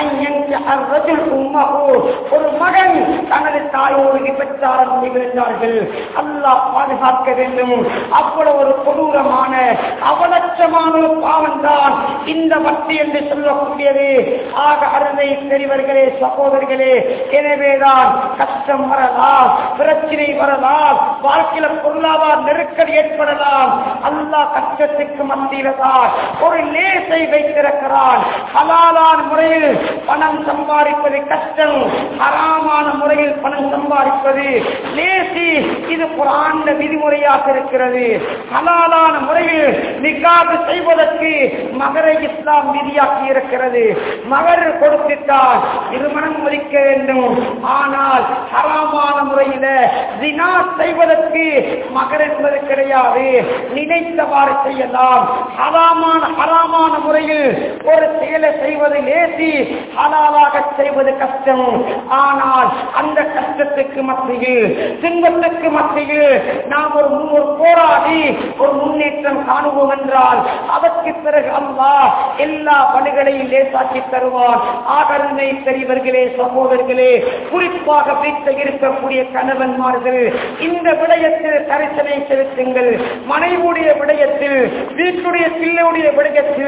ஒரு மகன் தனது தாயோடு விபச்சாரம் செய்திருந்தார்கள் அல்லாஹ் பாதுகாக்க வேண்டும் அவ்வளவு ஒரு கொடூரமான அவலட்சமான ஒரு பாவம் தான் இந்த வட்டி என்று சொல்லக்கூடியது ஆக அருமை பெரியவர்களே சகோதரர்களே எனவேதான் கஷ்டம் வரலாம் பிரச்சனை வரலாம் வாழ்க்கையில பொருளாதார நெருக்கடி ஏற்படலாம் அல்லாஹ் கஷ்டத்துக்கு மத்தியில தான் ஒரு லேசை வைத்திருக்கிறான் ஹலாலான முறையில் பணம் சம்பாதிப்பது கஷ்டம் ஹராமான முறையில் பணம் சம்பாதிப்பது லேசி இது புராண்ட விதிமுறையாக இருக்கிறது ஹலாலான முறையில் நிகாது செய்வதற்கு மகரை இஸ்லாம் விதியாக்கி இருக்கிறது மகர் கொடுத்துட்டால் திருமணம் முடிக்க வேண்டும் ஆனால் ஹராமான முறையில தினா செய்வதற்கு மகர் என்பது கிடையாது நினைத்தவாறு செய்யலாம் ஹராமான ஹராமான முறையில் ஒரு செயலை செய்வது லேசி ஹலாலாக செய்வது கஷ்டம் ஆனால் அந்த கஷ்டத்துக்கு மத்தியில் துன்பத்துக்கு மத்தியில் நாம் ஒரு மு- ஒரு போராடி ஒரு முன்னேற்றம் காணுவோம் என்றால் அதற்கு பிறகு அல்லாஹ் எல்லா வழிகளையும் லேசாக்கி தருவான் ஆகருமை பெரியவர்களே சகோதரர்களே குறிப்பாக வீட்டில் இருக்கக்கூடிய கணவன்மார்கள் இந்த விடயத்தில் கரிசனை செலுத்துங்கள் மனைவுடைய விடயத்தில் வீட்டுடைய பிள்ளையுடைய விடயத்தில்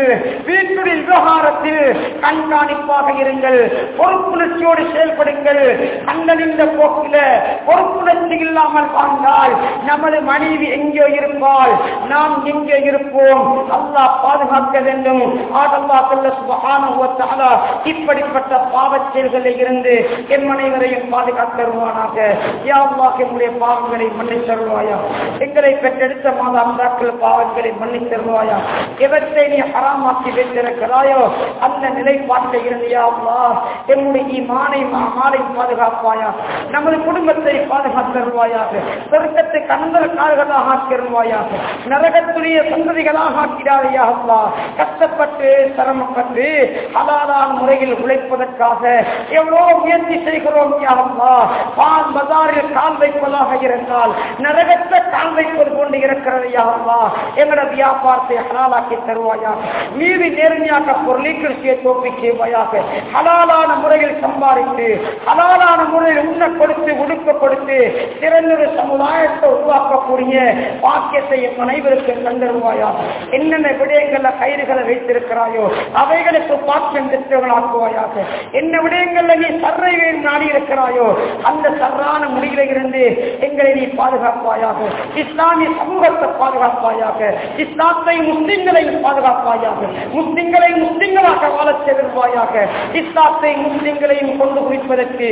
வீட்டுடைய விவகாரத்தில் கண்காணிப்பாக இருங்கள் பொறுப்புணர்ச்சியோடு செயல்படுங்கள் கண்டறிந்த போக்கில பொறுப்புணர்ச்சி இல்லாமல் வாழ்ந்தால் நமது மனைவி எங்கே இருப்பாள் நாம் எங்கே இருப்போம் அல்லாஹ் பாதுகாக்க வேண்டும் ஆடல்லா சொல்ல சுபஹானஹு வ தஆலா இப்படிப்பட்ட பாவச் செயல்களில் இருந்து என் அனைவரையும் பாதுகாத்து தருவானாக யா அல்லாஹ் எம்முடைய பாவங்களை மன்னித்து தருவாயா எங்களை பெற்றெடுத்த மாதாந்தாக்கள் பாவங்களை மன்னித்து தருவாயா எவற்றை நீ ஹராமாக்கி வைத்திருக்கிறாயோ அந்த நிலைப்பாட்டை இருந்து யா அல்லாஹ் எம்முடைய ஈமானை மாலை பாதுகாப்பாயா நமது குடும்பத்தை பாதுகாத்து தருவாயாக சொர்க்கத்தை கண்களுக்காரர்களாக ஆக்கிருவாயாக நரகத்துடைய சந்ததிகளாக ஆக்கிறாரையா அல்லா கஷ்டப்பட்டு சிரமப்பட்டு ஹலாலான முறையில் உழைப்பதற்காக எவ்வளவு முயற்சி செய்கிறோம் யா அல்லா பால் பஜாரில் கால் வைப்பதாக இருந்தால் நரகத்தை கால் வைப்பது கொண்டு இருக்கிறது யா அல்லா எங்களோட வியாபாரத்தை ஹலாலாக்கி தருவாயாக மீது நேர்மையாக பொருளை கிருஷியை தோப்பி செய்வாயாக ஹலாலான முறையில் சம்பாதித்து ஹலாலான முறையில் உண்ண கொடுத்து உடுக்க கொடுத்து சிறந்தொரு சமுதாயத்தை உருவாக்கக்கூடிய பாக்கியத்தை என் அனைவருக்கு தந்தருவாயா என்னென்ன விடயங்கள்ல கயிறுகளை வைத்திருக்கிறாயோ அவைகளுக்கு பாக்கியம் பெற்றவர்களாக்குவாயாக என்ன விடயங்கள்ல நீ சர்றையை நாடி இருக்கிறாயோ அந்த சர்றான முடியில இருந்து எங்களை நீ பாதுகாப்பாயாக இஸ்லாமிய சமூகத்தை பாதுகாப்பாயாக இஸ்லாத்தை முஸ்லிம்களையும் பாதுகாப்பாயாக முஸ்லிம்களை முஸ்லிம்களாக வாழச் செல்வாயாக இஸ்லாத்தை முஸ்லிம்களையும் கொண்டு குவிப்பதற்கு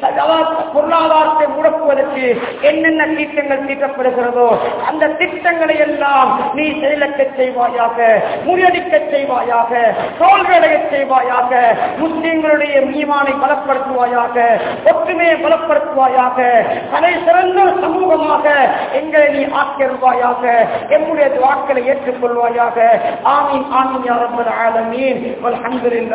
பொருளாதாரத்தை முடக்குவதற்கு என்னென்ன திட்டங்கள் தீட்டப்படுகிறதோ அந்த திட்டங்களை எல்லாம் நீ செயலக்க செய்வாயாக முறியடிக்க செய்வாயாக தோல்வியடைய செய்வாயாக முஸ்லிம்களுடைய மீமானை பலப்படுத்துவாயாக ஒற்றுமையை பலப்படுத்துவாயாக தலை சிறந்த ஒரு சமூகமாக எங்களை நீ ஆக்கிருவாயாக எம்முடைய வாக்களை ஏற்றுக்கொள்வாயாக ஆமீன் ஆமீன் யா ரப்பல் ஆலமீன் வல்ஹம்துலில்லாஹ்